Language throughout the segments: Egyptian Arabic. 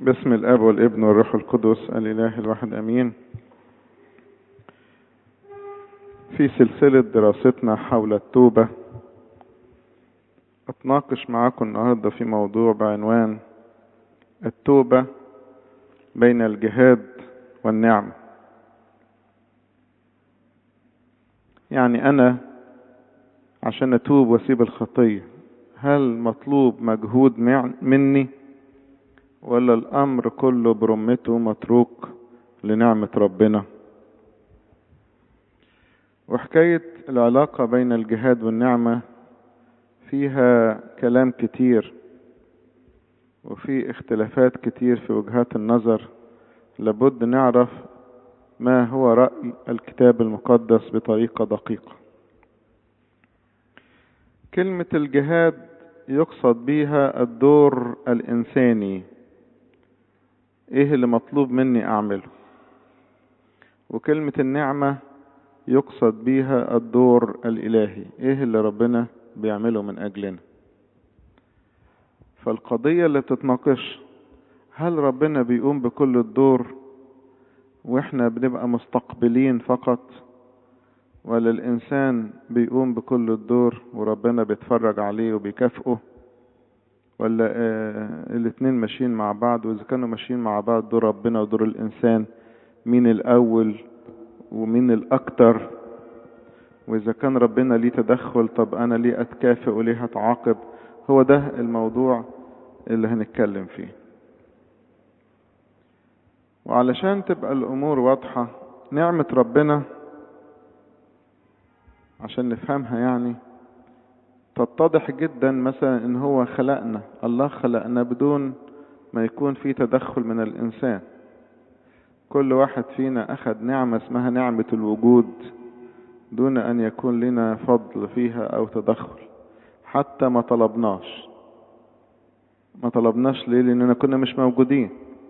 باسم الاب والابن والروح القدس الاله الواحد امين في سلسلة دراستنا حول التوبة اتناقش معاكم النهاردة في موضوع بعنوان التوبة بين الجهاد والنعم يعني انا عشان اتوب واسيب الخطية هل مطلوب مجهود مني ولا الامر كله برمته متروك لنعمة ربنا وحكاية العلاقة بين الجهاد والنعمة فيها كلام كتير وفي اختلافات كتير في وجهات النظر لابد نعرف ما هو رأي الكتاب المقدس بطريقة دقيقة كلمة الجهاد يقصد بيها الدور الإنساني إيه اللي مطلوب مني أعمله وكلمة النعمة يقصد بيها الدور الإلهي إيه اللي ربنا بيعمله من أجلنا فالقضية اللي بتتناقش هل ربنا بيقوم بكل الدور واحنا بنبقى مستقبلين فقط ولا الانسان بيقوم بكل الدور وربنا بيتفرج عليه وبيكافئه ولا آه الاتنين ماشيين مع بعض واذا كانوا ماشيين مع بعض دور ربنا ودور الانسان مين الاول ومين الاكتر واذا كان ربنا ليه تدخل طب انا ليه اتكافئ وليه هتعاقب هو ده الموضوع اللي هنتكلم فيه وعلشان تبقى الامور واضحة نعمة ربنا عشان نفهمها يعني تتضح جدا مثلا ان هو خلقنا الله خلقنا بدون ما يكون في تدخل من الانسان كل واحد فينا اخذ نعمة اسمها نعمة الوجود دون ان يكون لنا فضل فيها او تدخل حتى ما طلبناش ما طلبناش ليه لاننا كنا مش موجودين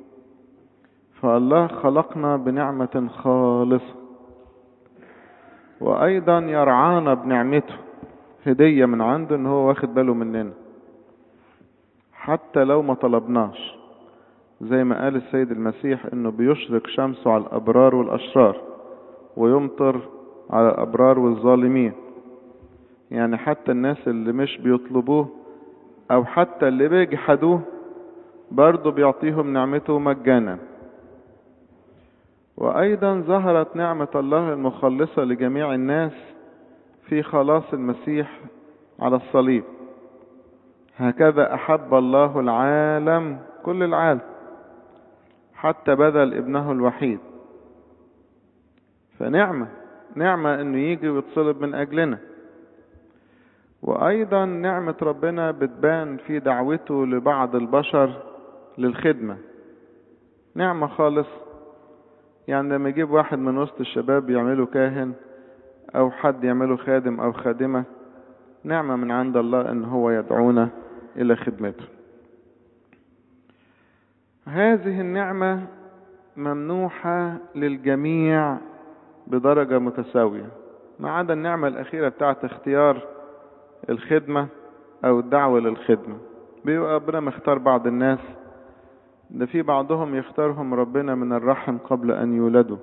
فالله خلقنا بنعمة خالصة وأيضا يرعانا بنعمته هدية من عنده إن هو واخد باله مننا حتى لو ما طلبناش زي ما قال السيد المسيح إنه بيشرق شمسه على الأبرار والأشرار ويمطر على الأبرار والظالمين يعني حتى الناس اللي مش بيطلبوه أو حتى اللي بيجحدوه برضه بيعطيهم نعمته مجانا وأيضا ظهرت نعمة الله المخلصة لجميع الناس في خلاص المسيح على الصليب هكذا أحب الله العالم كل العالم حتى بذل ابنه الوحيد فنعمة نعمة انه يجي ويتصلب من اجلنا وايضا نعمة ربنا بتبان في دعوته لبعض البشر للخدمة نعمة خالص يعني لما يجيب واحد من وسط الشباب يعمله كاهن او حد يعمله خادم او خادمة نعمة من عند الله ان هو يدعونا الى خدمته هذه النعمة ممنوحة للجميع بدرجة متساوية ما عدا النعمة الأخيرة بتاعت اختيار الخدمة أو الدعوة للخدمة بيبقى ربنا مختار بعض الناس ده في بعضهم يختارهم ربنا من الرحم قبل أن يولدوا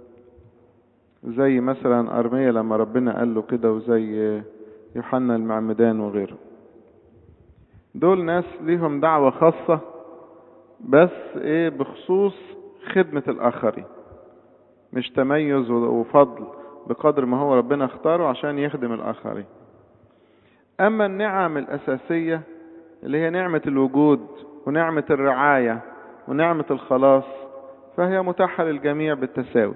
زي مثلا أرمية لما ربنا قال له كده وزي يوحنا المعمدان وغيره دول ناس ليهم دعوة خاصة بس ايه بخصوص خدمة الآخرين مش تميز وفضل بقدر ما هو ربنا اختاره عشان يخدم الآخرين أما النعم الأساسية اللي هي نعمة الوجود ونعمة الرعاية ونعمة الخلاص فهي متاحة للجميع بالتساوي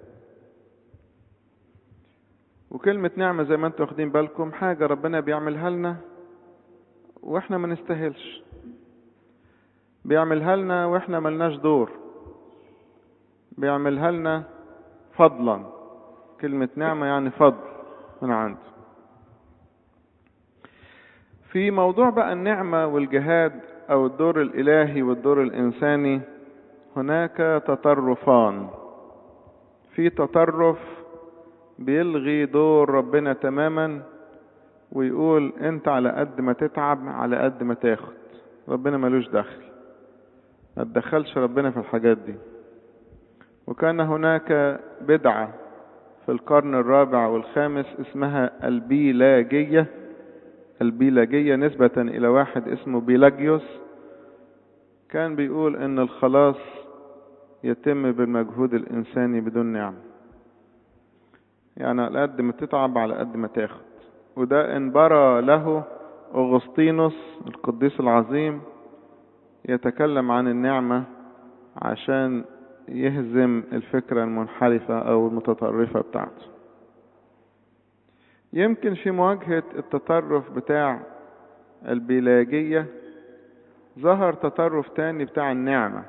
وكلمة نعمة زي ما انتم واخدين بالكم حاجة ربنا بيعملها لنا واحنا ما نستاهلش بيعملها لنا واحنا ملناش دور بيعملها لنا فضلا كلمة نعمة يعني فضل من عنده في موضوع بقى النعمة والجهاد أو الدور الإلهي والدور الإنساني هناك تطرفان في تطرف بيلغي دور ربنا تماما ويقول انت على قد ما تتعب على قد ما تاخد ربنا ملوش دخل ما تدخلش ربنا في الحاجات دي وكان هناك بدعة في القرن الرابع والخامس اسمها البيلاجية البيلاجية نسبة إلى واحد اسمه بيلاجيوس كان بيقول إن الخلاص يتم بالمجهود الإنساني بدون نعم يعني على قد ما تتعب على قد ما تاخد وده انبرى له أغسطينوس القديس العظيم يتكلم عن النعمة عشان يهزم الفكرة المنحرفة أو المتطرفة بتاعته يمكن في مواجهة التطرف بتاع البيلاجية ظهر تطرف تاني بتاع النعمة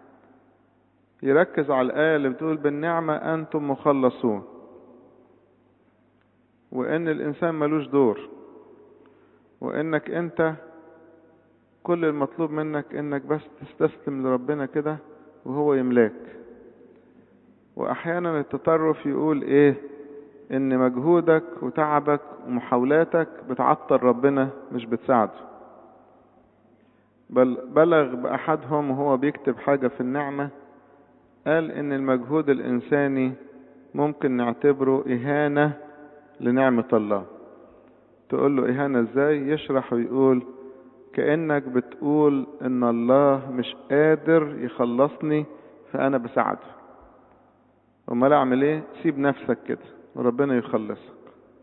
يركز على الآية اللي بتقول بالنعمة أنتم مخلصون وإن الإنسان ملوش دور وإنك أنت كل المطلوب منك إنك بس تستسلم لربنا كده وهو يملاك وأحيانا التطرف يقول إيه إن مجهودك وتعبك ومحاولاتك بتعطل ربنا مش بتساعده بل بلغ بأحدهم وهو بيكتب حاجة في النعمة قال إن المجهود الإنساني ممكن نعتبره إهانة لنعمة الله تقول له إهانة إزاي يشرح ويقول كأنك بتقول إن الله مش قادر يخلصني فأنا بساعده أمال أعمل إيه سيب نفسك كده وربنا يخلصك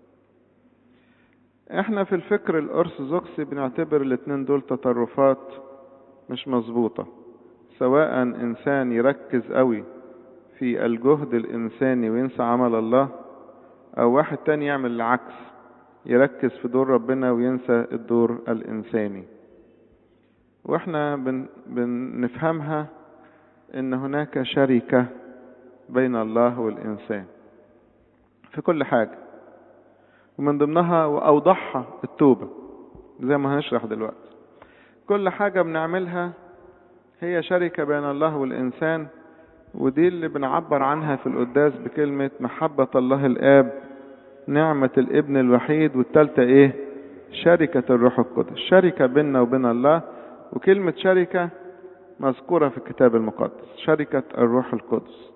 احنا في الفكر الأرثوذكسي بنعتبر الاتنين دول تطرفات مش مظبوطة سواء إنسان يركز قوي في الجهد الإنساني وينسى عمل الله أو واحد تاني يعمل العكس يركز في دور ربنا وينسى الدور الإنساني واحنا بن بنفهمها ان هناك شركة بين الله والإنسان في كل حاجة ومن ضمنها وأوضحها التوبة زي ما هنشرح دلوقتي كل حاجة بنعملها هي شركة بين الله والإنسان ودي اللي بنعبر عنها في القداس بكلمة محبة الله الآب نعمة الابن الوحيد والتالتة ايه شركة الروح القدس شركة بيننا وبين الله وكلمة شركة مذكورة في الكتاب المقدس شركة الروح القدس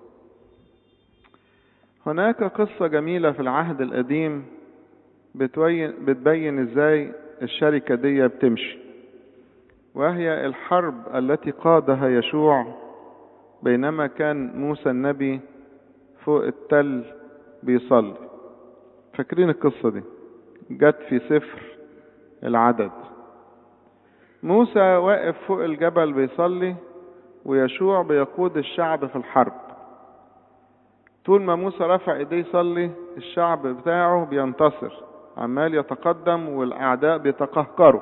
هناك قصة جميلة في العهد القديم بتبين, بتبين ازاي الشركة دي بتمشي وهي الحرب التي قادها يشوع بينما كان موسى النبي فوق التل بيصلي فاكرين القصة دي جت في سفر العدد موسى واقف فوق الجبل بيصلي ويشوع بيقود الشعب في الحرب طول ما موسى رفع ايديه يصلي الشعب بتاعه بينتصر عمال يتقدم والاعداء بيتقهقروا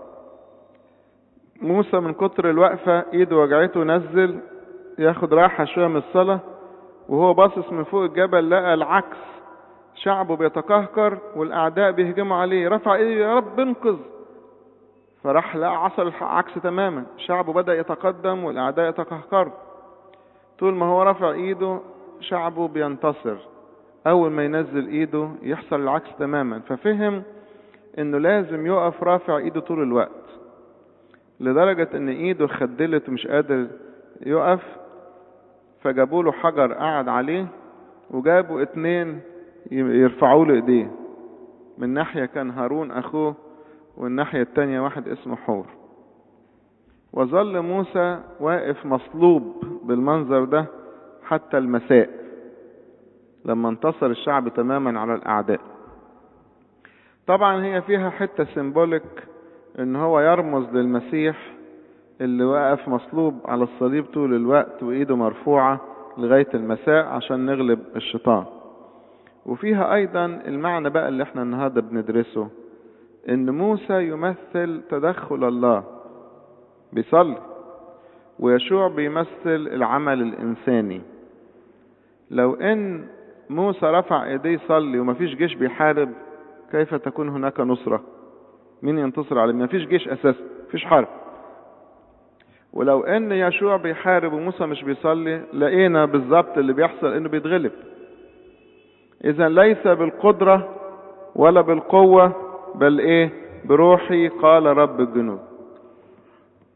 موسى من كتر الوقفة ايده وجعته نزل ياخد راحة شوية من الصلاة وهو باصص من فوق الجبل لقى العكس شعبه بيتقهقر والاعداء بيهجموا عليه رفع ايده يا رب انقذ فراح لقى عصر العكس تماما شعبه بدأ يتقدم والاعداء يتقهقروا طول ما هو رفع ايده شعبه بينتصر اول ما ينزل ايده يحصل العكس تماما ففهم انه لازم يقف رافع ايده طول الوقت لدرجة ان ايده خدلت ومش قادر يقف فجابوا له حجر قعد عليه وجابوا اتنين يرفعوا له ايديه من ناحية كان هارون اخوه والناحية التانية واحد اسمه حور وظل موسى واقف مصلوب بالمنظر ده حتى المساء لما انتصر الشعب تماما على الاعداء طبعا هي فيها حتة سيمبوليك ان هو يرمز للمسيح اللي واقف مصلوب على الصليب طول الوقت وايده مرفوعة لغاية المساء عشان نغلب الشيطان وفيها ايضا المعنى بقى اللي احنا النهاردة بندرسه ان موسى يمثل تدخل الله بيصلي ويشوع بيمثل العمل الانساني لو ان موسى رفع ايديه يصلي ومفيش جيش بيحارب كيف تكون هناك نصرة مين ينتصر عليه مفيش جيش اساسا مفيش حرب ولو ان يشوع بيحارب وموسى مش بيصلي لقينا بالظبط اللي بيحصل انه بيتغلب اذا ليس بالقدرة ولا بالقوة بل ايه بروحي قال رب الجنود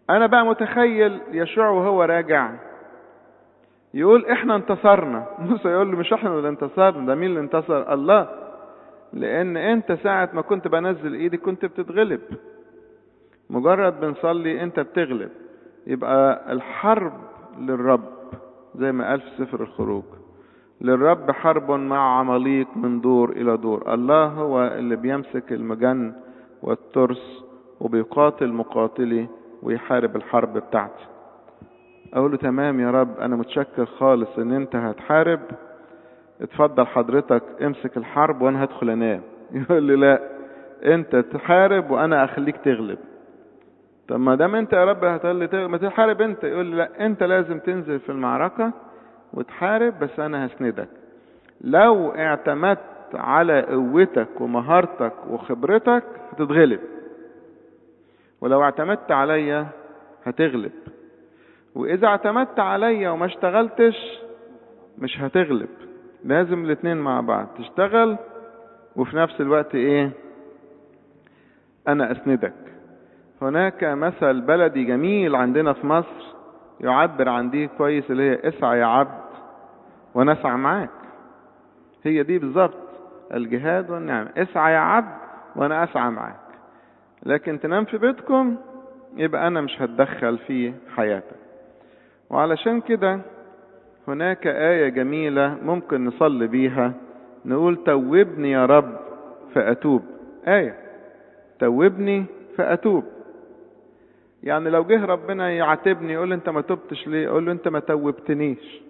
انا بقى متخيل يشوع وهو راجع يقول احنا انتصرنا موسى يقول له مش احنا اللي انتصرنا ده مين اللي انتصر الله لان انت ساعة ما كنت بنزل ايدي كنت بتتغلب مجرد بنصلي انت بتغلب يبقى الحرب للرب زي ما قال في سفر الخروج للرب حرب مع عماليق من دور الى دور الله هو اللي بيمسك المجن والترس وبيقاتل مقاتلي ويحارب الحرب بتاعتي اقول له تمام يا رب انا متشكر خالص ان انت هتحارب اتفضل حضرتك امسك الحرب وانا هدخل انام يقول لي لا انت تحارب وانا اخليك تغلب طب ما دام انت يا رب هتقول لي ما تحارب انت يقول لي لا انت لازم تنزل في المعركه وتحارب بس انا هسندك لو اعتمدت على قوتك ومهارتك وخبرتك هتتغلب ولو اعتمدت عليا هتغلب واذا اعتمدت عليا وما اشتغلتش مش هتغلب لازم الاتنين مع بعض تشتغل وفي نفس الوقت ايه انا اسندك هناك مثل بلدي جميل عندنا في مصر يعبر عن دي كويس اللي هي اسعى يا عبد وانا اسعى معاك هي دي بالظبط الجهاد والنعمة اسعى يا عبد وانا اسعى معاك لكن تنام في بيتكم يبقى انا مش هتدخل في حياتك وعلشان كده هناك آية جميلة ممكن نصلي بيها نقول توبني يا رب فأتوب آية توبني فأتوب يعني لو جه ربنا يعاتبني يقول انت ما تبتش ليه اقول له انت ما توبتنيش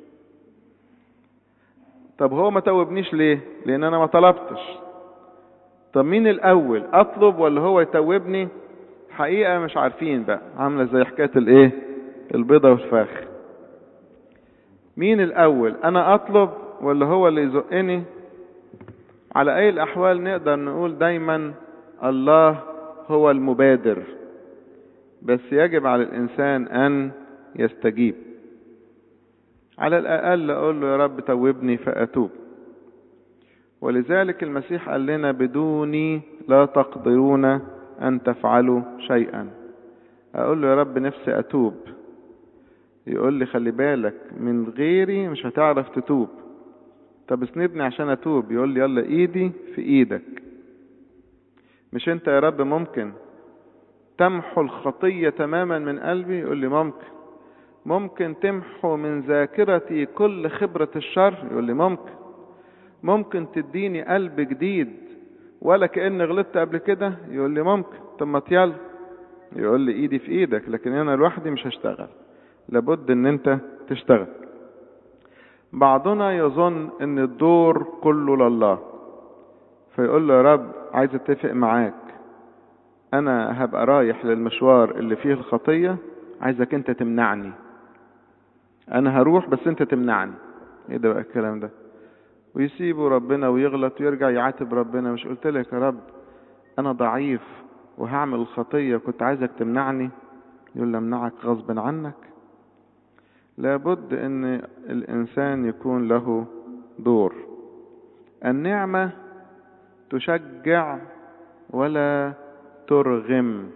طب هو ما توبنيش ليه لان انا ما طلبتش طب مين الاول اطلب ولا هو يتوبني حقيقة مش عارفين بقى عاملة زي حكاية الايه البيضة والفاخ مين الاول انا اطلب ولا هو اللي يزقني على اي الاحوال نقدر نقول دايما الله هو المبادر بس يجب على الانسان ان يستجيب على الاقل اقول له يا رب توبني فاتوب ولذلك المسيح قال لنا بدوني لا تقدرون ان تفعلوا شيئا اقول له يا رب نفسي اتوب يقول لي خلي بالك من غيري مش هتعرف تتوب طب اسندني عشان اتوب يقول لي يلا ايدي في ايدك مش انت يا رب ممكن تمحو الخطية تماما من قلبي يقول لي ممكن ممكن تمحو من ذاكرتي كل خبرة الشر يقول لي ممكن ممكن تديني قلب جديد ولا كأني غلطت قبل كده يقول لي ممكن طب ما يلا يقول لي ايدي في ايدك لكن انا لوحدي مش هشتغل لابد ان انت تشتغل بعضنا يظن ان الدور كله لله فيقول له يا رب عايز اتفق معاك انا هبقى رايح للمشوار اللي فيه الخطية عايزك انت تمنعني انا هروح بس انت تمنعني ايه ده بقى الكلام ده ويسيبه ربنا ويغلط ويرجع يعاتب ربنا مش قلت لك يا رب انا ضعيف وهعمل الخطية كنت عايزك تمنعني يقول لي امنعك غصب عنك لابد ان الانسان يكون له دور النعمة تشجع ولا ترغم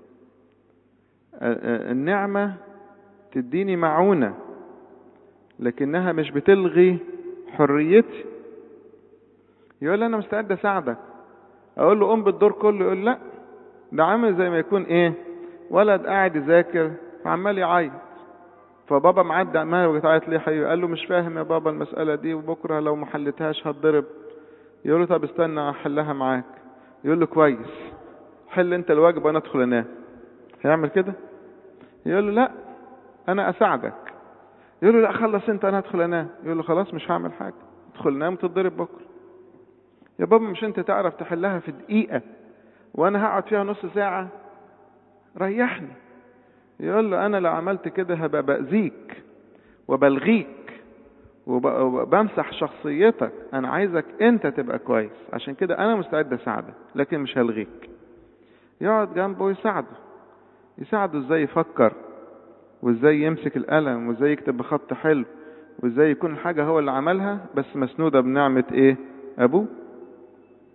النعمة تديني معونة لكنها مش بتلغي حريتي يقول لي انا مستعد اساعدك اقول له قوم بالدور كله يقول لا ده عامل زي ما يكون ايه ولد قاعد يذاكر وعمال يعيط فبابا معدي عمال بتعيط ليه حبيبي قال له مش فاهم يا بابا المسألة دي وبكرة لو ما حلتهاش هتضرب يقول له طب استنى احلها معاك يقول له كويس حل انت الواجب وانا ادخل انام هيعمل كده يقول له لا انا اساعدك يقول له لا خلص انت انا هدخل انام يقول له خلاص مش هعمل حاجة ادخل نام وتتضرب بكرة يا بابا مش انت تعرف تحلها في دقيقة وانا هقعد فيها نص ساعة ريحني يقول له انا لو عملت كده هبقى باذيك وبلغيك وبمسح شخصيتك انا عايزك انت تبقى كويس عشان كده انا مستعد اساعدك لكن مش هلغيك يقعد جنبه ويساعده يساعده ازاي يفكر وازاي يمسك القلم وازاي يكتب بخط حلو وازاي يكون حاجة هو اللي عملها بس مسنودة بنعمة ايه ابوه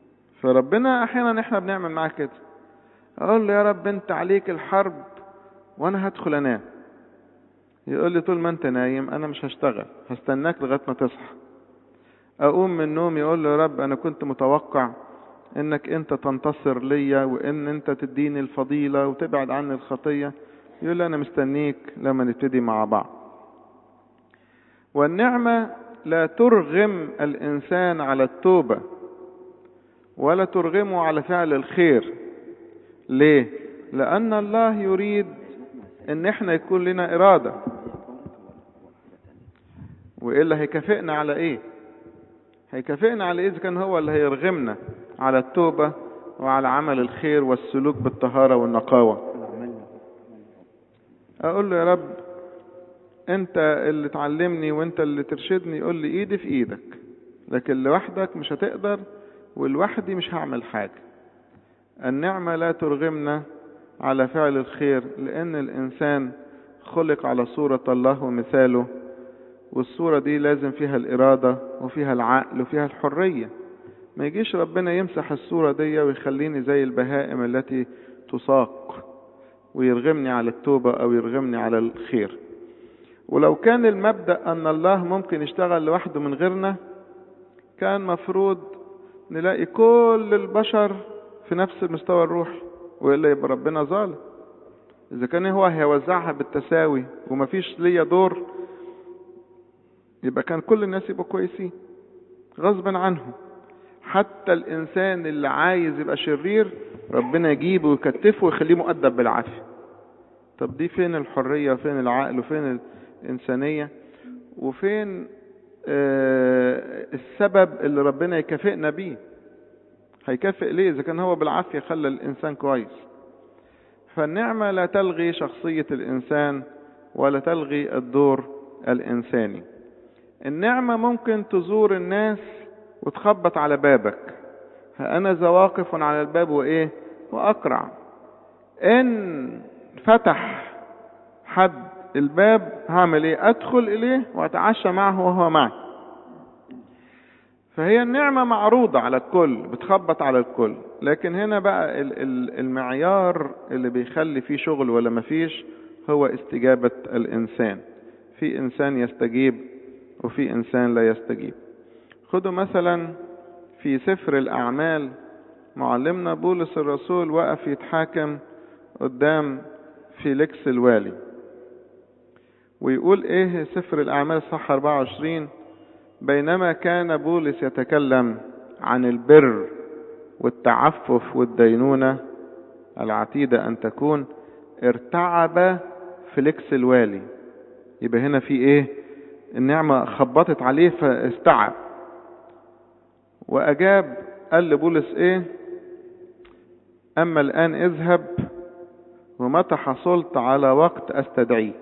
فربنا احيانا احنا بنعمل معاه كده اقول له يا رب انت عليك الحرب وانا هدخل انام يقول لي طول ما انت نايم انا مش هشتغل هستناك لغايه ما تصحى اقوم من النوم يقول لي يا رب انا كنت متوقع انك انت تنتصر ليا وان انت تديني الفضيله وتبعد عني الخطيه يقول لي انا مستنيك لما نبتدي مع بعض والنعمه لا ترغم الانسان على التوبه ولا ترغمه على فعل الخير ليه لان الله يريد ان احنا يكون لنا اراده والا هيكافئنا على ايه هيكافئنا على ايه اذا كان هو اللي هيرغمنا على التوبه وعلى عمل الخير والسلوك بالطهاره والنقاوه اقول له يا رب انت اللي تعلمني وانت اللي ترشدني يقول لي ايدي في ايدك لكن لوحدك مش هتقدر ولوحدي مش هعمل حاجه النعمه لا ترغمنا على فعل الخير لأن الإنسان خلق على صورة الله ومثاله والصورة دي لازم فيها الإرادة وفيها العقل وفيها الحرية ما يجيش ربنا يمسح الصورة دي ويخليني زي البهائم التي تساق ويرغمني على التوبة أو يرغمني على الخير ولو كان المبدأ أن الله ممكن يشتغل لوحده من غيرنا كان مفروض نلاقي كل البشر في نفس المستوى الروحي والا يبقى ربنا ظالم اذا كان هو هيوزعها بالتساوي ومفيش ليا دور يبقى كان كل الناس يبقوا كويسين غصبا عنهم حتى الانسان اللي عايز يبقى شرير ربنا يجيبه ويكتفه ويخليه مؤدب بالعافيه طب دي فين الحريه وفين العقل وفين الانسانيه وفين آه السبب اللي ربنا يكافئنا بيه هيكافئ ليه اذا كان هو بالعافيه خلى الانسان كويس فالنعمه لا تلغي شخصيه الانسان ولا تلغي الدور الانساني النعمه ممكن تزور الناس وتخبط على بابك ها انا ذا واقف على الباب وايه واقرع ان فتح حد الباب هعمل ايه ادخل اليه واتعشى معه وهو معي فهي النعمة معروضة على الكل بتخبط على الكل لكن هنا بقى المعيار اللي بيخلي فيه شغل ولا مفيش هو استجابة الإنسان في إنسان يستجيب وفي إنسان لا يستجيب خدوا مثلا في سفر الأعمال معلمنا بولس الرسول وقف يتحاكم قدام فيليكس الوالي ويقول ايه سفر الأعمال صح 24 بينما كان بولس يتكلم عن البر والتعفف والدينونة العتيدة أن تكون ارتعب فليكس الوالي يبقى هنا في ايه النعمة خبطت عليه فاستعب وأجاب قال لبولس ايه أما الآن اذهب ومتى حصلت على وقت أستدعيك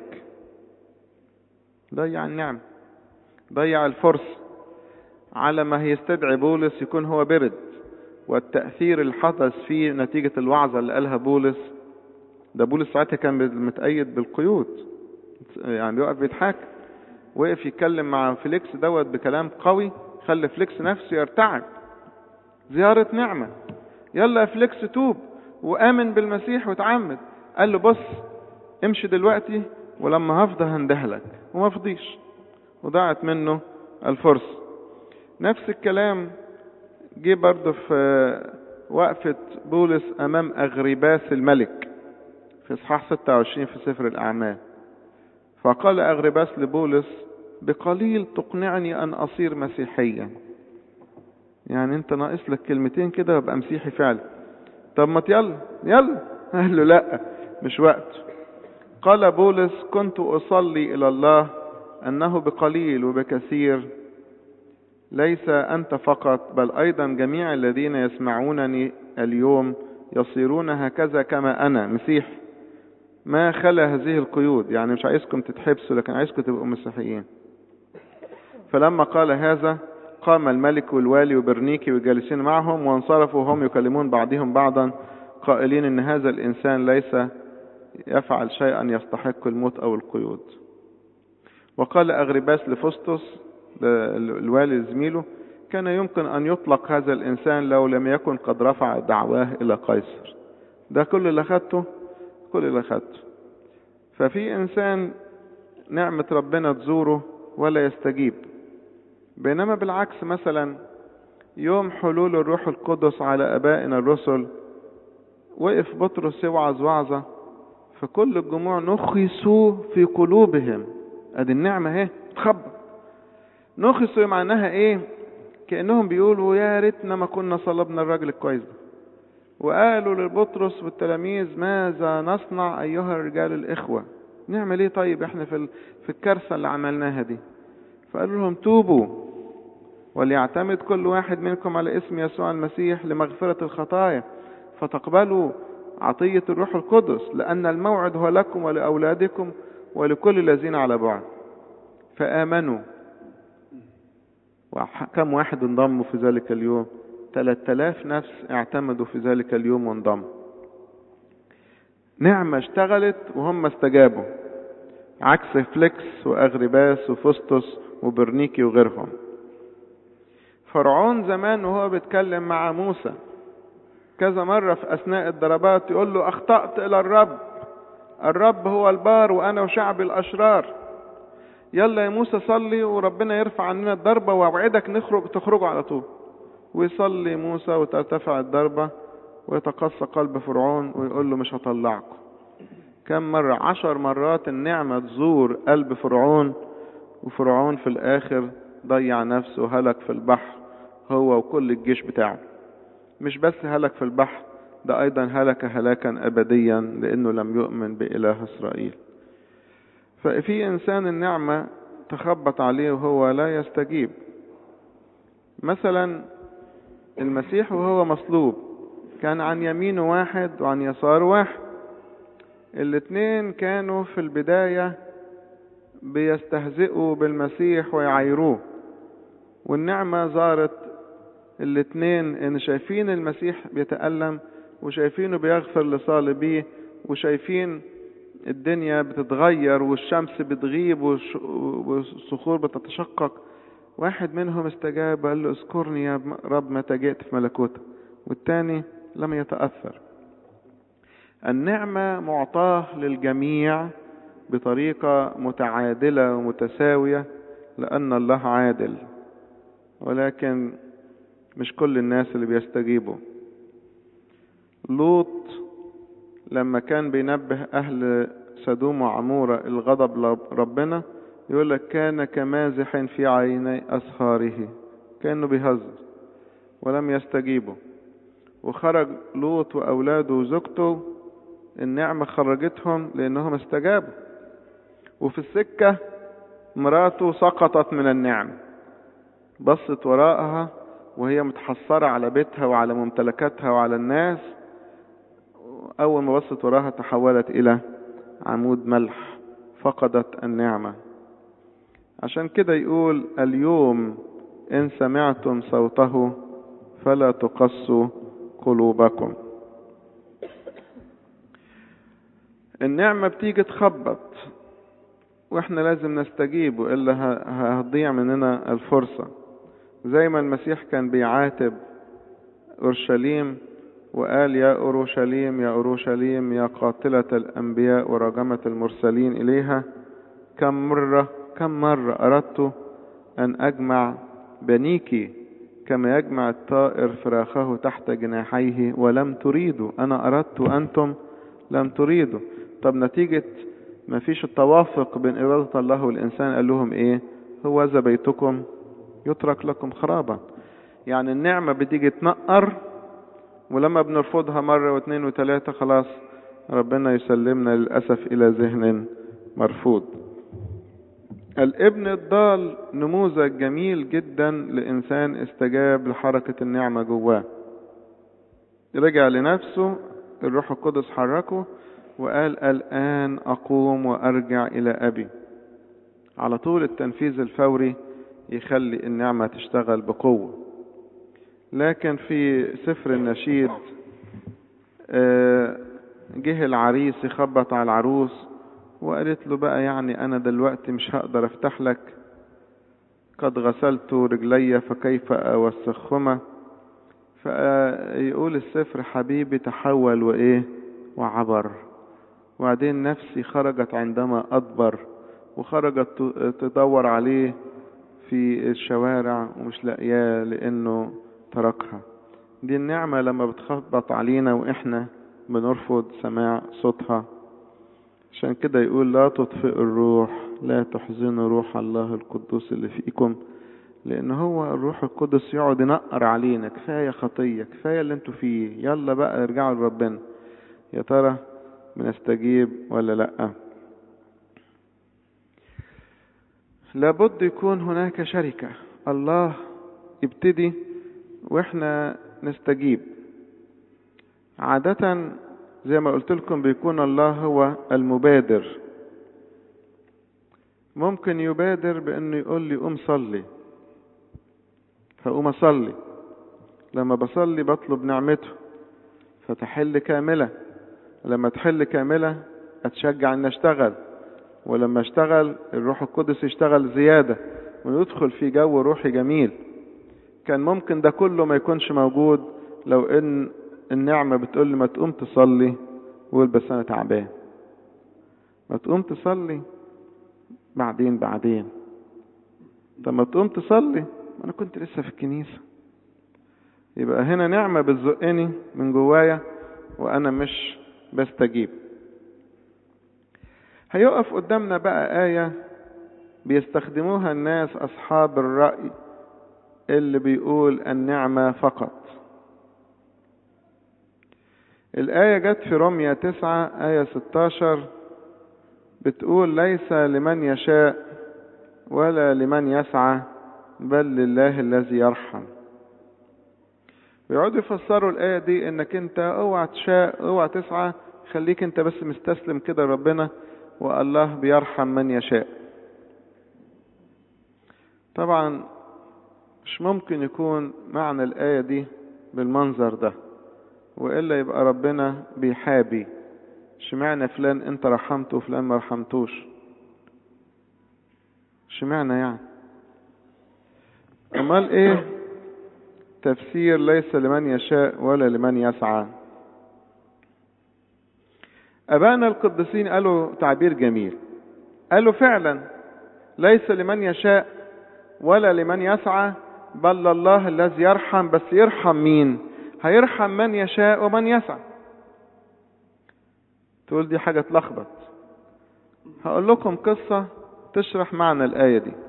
ضيع النعمة ضيع الفرصة على ما هيستدعي بولس يكون هو برد والتأثير اللي حدث فيه نتيجة الوعظة اللي قالها بولس ده بولس ساعتها كان متأيد بالقيود يعني بيقف بيتحاكم وقف يتكلم مع فليكس دوت بكلام قوي خلى فليكس نفسه يرتعب زيارة نعمة يلا يا فليكس توب وآمن بالمسيح وتعمد قال له بص امشي دلوقتي ولما هفضى هندهلك وما فضيش وضاعت منه الفرصة نفس الكلام جه برضه في وقفة بولس أمام أغرباس الملك في إصحاح 26 في سفر الأعمال فقال أغرباس لبولس بقليل تقنعني أن أصير مسيحيا يعني أنت ناقص لك كلمتين كده وابقى مسيحي فعلا طب ما يلا يلا قال له لا مش وقت قال بولس كنت أصلي إلى الله أنه بقليل وبكثير ليس أنت فقط بل أيضا جميع الذين يسمعونني اليوم يصيرون هكذا كما أنا مسيح ما خلا هذه القيود يعني مش عايزكم تتحبسوا لكن عايزكم تبقوا مسيحيين فلما قال هذا قام الملك والوالي وبرنيكي والجالسين معهم وانصرفوا وهم يكلمون بعضهم بعضا قائلين ان هذا الانسان ليس يفعل شيئا يستحق الموت او القيود وقال أغرباس لفسطس الوالي زميله كان يمكن أن يطلق هذا الإنسان لو لم يكن قد رفع دعواه إلى قيصر ده كل اللي أخدته كل اللي أخدته ففي إنسان نعمة ربنا تزوره ولا يستجيب بينما بالعكس مثلا يوم حلول الروح القدس على أبائنا الرسل وقف بطرس يوعظ وعظة فكل الجموع نخسوا في قلوبهم ادي النعمة اهي تخبط نخسوا معناها ايه كأنهم بيقولوا يا ريتنا ما كنا صلبنا الراجل الكويس ده وقالوا لبطرس والتلاميذ ماذا نصنع ايها الرجال الاخوة نعمل ايه طيب احنا في في الكارثة اللي عملناها دي فقالوا لهم توبوا وليعتمد كل واحد منكم على اسم يسوع المسيح لمغفرة الخطايا فتقبلوا عطية الروح القدس لأن الموعد هو لكم ولأولادكم ولكل الذين على بعد فآمنوا وكم واحد انضموا في ذلك اليوم 3000 نفس اعتمدوا في ذلك اليوم وانضموا نعمة اشتغلت وهم استجابوا عكس فليكس وأغرباس وفسطس وبرنيكي وغيرهم فرعون زمان وهو بيتكلم مع موسى كذا مرة في أثناء الضربات يقول له أخطأت إلى الرب الرب هو البار وأنا وشعبي الأشرار يلا يا موسى صلي وربنا يرفع عننا الضربة وأوعدك نخرج تخرجوا على طول ويصلي موسى وترتفع الضربة ويتقصى قلب فرعون ويقول له مش هطلعكم كم مرة عشر مرات النعمة تزور قلب فرعون وفرعون في الآخر ضيع نفسه وهلك في البحر هو وكل الجيش بتاعه مش بس هلك في البحر ده أيضا هلك هلاكا أبديا لأنه لم يؤمن بإله إسرائيل ففي إنسان النعمة تخبط عليه وهو لا يستجيب مثلا المسيح وهو مصلوب كان عن يمينه واحد وعن يساره واحد الاتنين كانوا في البداية بيستهزئوا بالمسيح ويعايروه والنعمة زارت الاتنين ان شايفين المسيح بيتألم وشايفينه بيغفر لصالبيه وشايفين الدنيا بتتغير والشمس بتغيب والصخور بتتشقق واحد منهم استجاب قال له اذكرني يا رب متى جئت في ملكوتك والتاني لم يتأثر النعمة معطاه للجميع بطريقة متعادلة ومتساوية لأن الله عادل ولكن مش كل الناس اللي بيستجيبوا لوط لما كان بينبه أهل سدوم وعمورة الغضب ربنا يقول لك كان كمازح في عيني أسخاره كأنه بيهزر ولم يستجيبوا وخرج لوط وأولاده وزوجته النعمة خرجتهم لأنهم استجابوا وفي السكة مراته سقطت من النعمة بصت وراءها وهي متحسرة على بيتها وعلى ممتلكاتها وعلى الناس أول ما بصت وراها تحولت إلى عمود ملح فقدت النعمة عشان كده يقول اليوم إن سمعتم صوته فلا تقسوا قلوبكم النعمة بتيجي تخبط واحنا لازم نستجيب وإلا هتضيع مننا الفرصة زي ما المسيح كان بيعاتب أورشليم وقال يا أورشليم يا أورشليم يا قاتلة الأنبياء ورجمة المرسلين إليها كم مرة كم مرة أردت أن أجمع بنيك كما يجمع الطائر فراخه تحت جناحيه ولم تريدوا أنا أردت وأنتم لم تريدوا طب نتيجة ما فيش التوافق بين إرادة الله والإنسان قال لهم إيه هو ذا بيتكم يترك لكم خرابا يعني النعمة بتيجي تنقر ولما بنرفضها مرة واثنين وثلاثة خلاص ربنا يسلمنا للأسف إلى ذهن مرفوض الابن الضال نموذج جميل جدا لإنسان استجاب لحركة النعمة جواه رجع لنفسه الروح القدس حركه وقال الآن أقوم وأرجع إلى أبي على طول التنفيذ الفوري يخلي النعمة تشتغل بقوة لكن في سفر النشيد جه العريس يخبط على العروس وقالت له بقى يعني أنا دلوقتي مش هقدر أفتح لك قد غسلت رجلي فكيف أوسخهما فيقول السفر حبيبي تحول وإيه وعبر وبعدين نفسي خرجت عندما أدبر وخرجت تدور عليه في الشوارع ومش لاقياه لأنه تركها دي النعمة لما بتخبط علينا وإحنا بنرفض سماع صوتها عشان كده يقول لا تطفئوا الروح لا تحزنوا روح الله القدوس اللي فيكم لأن هو الروح القدس يقعد ينقر علينا كفاية خطية كفاية اللي انتوا فيه يلا بقى ارجعوا لربنا يا ترى بنستجيب ولا لأ لابد يكون هناك شركة الله يبتدي واحنا نستجيب عادة زي ما قلت لكم بيكون الله هو المبادر ممكن يبادر بانه يقول لي قوم صلي فاقوم اصلي لما بصلي بطلب نعمته فتحل كامله لما تحل كامله اتشجع ان اشتغل ولما اشتغل الروح القدس يشتغل زياده ويدخل في جو روحي جميل كان ممكن ده كله ما يكونش موجود لو ان النعمه بتقول لي ما تقوم تصلي وقول بس انا تعبان ما تقوم تصلي بعدين بعدين طب ما تقوم تصلي ما انا كنت لسه في الكنيسه يبقى هنا نعمه بتزقني من جوايا وانا مش بستجيب هيقف قدامنا بقى آية بيستخدموها الناس أصحاب الرأي اللي بيقول النعمة فقط الآية جت في رمية تسعة آية ستاشر بتقول ليس لمن يشاء ولا لمن يسعى بل لله الذي يرحم ويقعدوا يفسروا الآية دي إنك أنت أوعى تشاء أوعى تسعى خليك أنت بس مستسلم كده ربنا والله بيرحم من يشاء طبعا مش ممكن يكون معنى الآية دي بالمنظر ده وإلا يبقى ربنا بيحابي اشمعنى فلان انت رحمته وفلان ما رحمتوش اشمعنى يعني امال ايه تفسير ليس لمن يشاء ولا لمن يسعى ابانا القديسين قالوا تعبير جميل قالوا فعلا ليس لمن يشاء ولا لمن يسعى بل الله الذي يرحم بس يرحم مين هيرحم من يشاء ومن يسعى تقول دي حاجة تلخبط هقول لكم قصة تشرح معنى الآية دي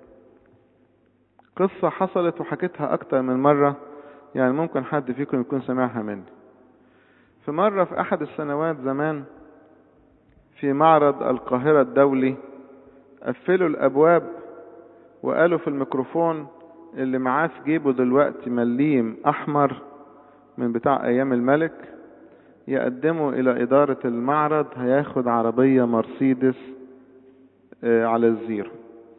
قصة حصلت وحكيتها أكتر من مرة يعني ممكن حد فيكم يكون سمعها مني في مرة في أحد السنوات زمان في معرض القاهرة الدولي قفلوا الأبواب وقالوا في الميكروفون اللي معاه في جيبه دلوقتي مليم أحمر من بتاع أيام الملك يقدمه إلى إدارة المعرض هياخد عربية مرسيدس على الزيرو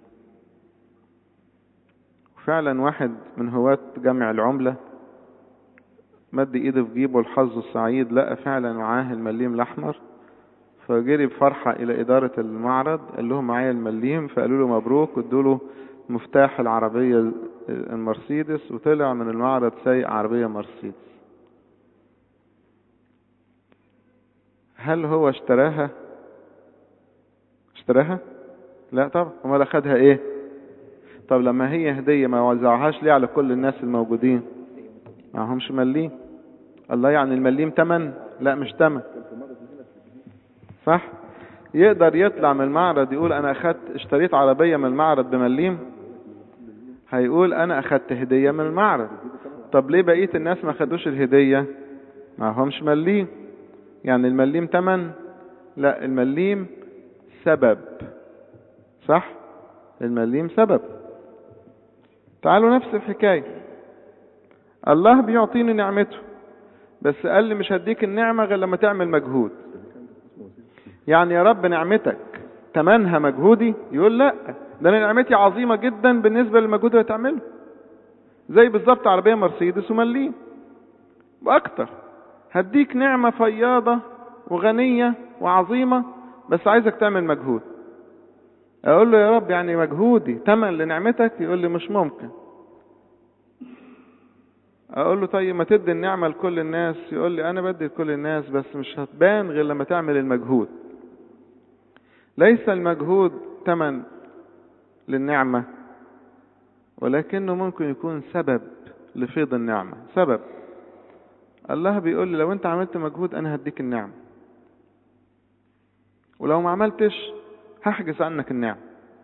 فعلا واحد من هواة جمع العملة مد ايده في جيبه الحظ السعيد لقى فعلا معاه المليم الاحمر فجري بفرحة الى ادارة المعرض قال لهم معايا المليم فقالوا له مبروك وادوا له مفتاح العربية المرسيدس وطلع من المعرض سايق عربية مرسيدس هل هو اشتراها اشتراها لا طبعا امال اخدها ايه طب لما هي هدية ما وزعهاش ليه على كل الناس الموجودين معهمش مليم الله يعني المليم تمن لا مش تمن صح يقدر يطلع من المعرض يقول انا اخدت اشتريت عربية من المعرض بمليم هيقول انا اخدت هدية من المعرض طب ليه بقية الناس ما خدوش الهدية معهمش مليم يعني المليم تمن لا المليم سبب صح المليم سبب تعالوا نفس الحكاية الله بيعطيني نعمته بس قال لي مش هديك النعمة غير لما تعمل مجهود يعني يا رب نعمتك تمنها مجهودي يقول لا ده انا نعمتي عظيمة جدا بالنسبة للمجهود اللي هتعمله زي بالظبط عربية مرسيدس ومليم واكتر هديك نعمة فياضة وغنية وعظيمة بس عايزك تعمل مجهود اقول له يا رب يعني مجهودي تمن لنعمتك يقول لي مش ممكن اقول له طيب ما تدي النعمة لكل الناس يقول لي انا بدي لكل الناس بس مش هتبان غير لما تعمل المجهود ليس المجهود تمن للنعمة ولكنه ممكن يكون سبب لفيض النعمة سبب الله بيقول لي لو انت عملت مجهود انا هديك النعمة ولو ما عملتش هحجز عنك النعمة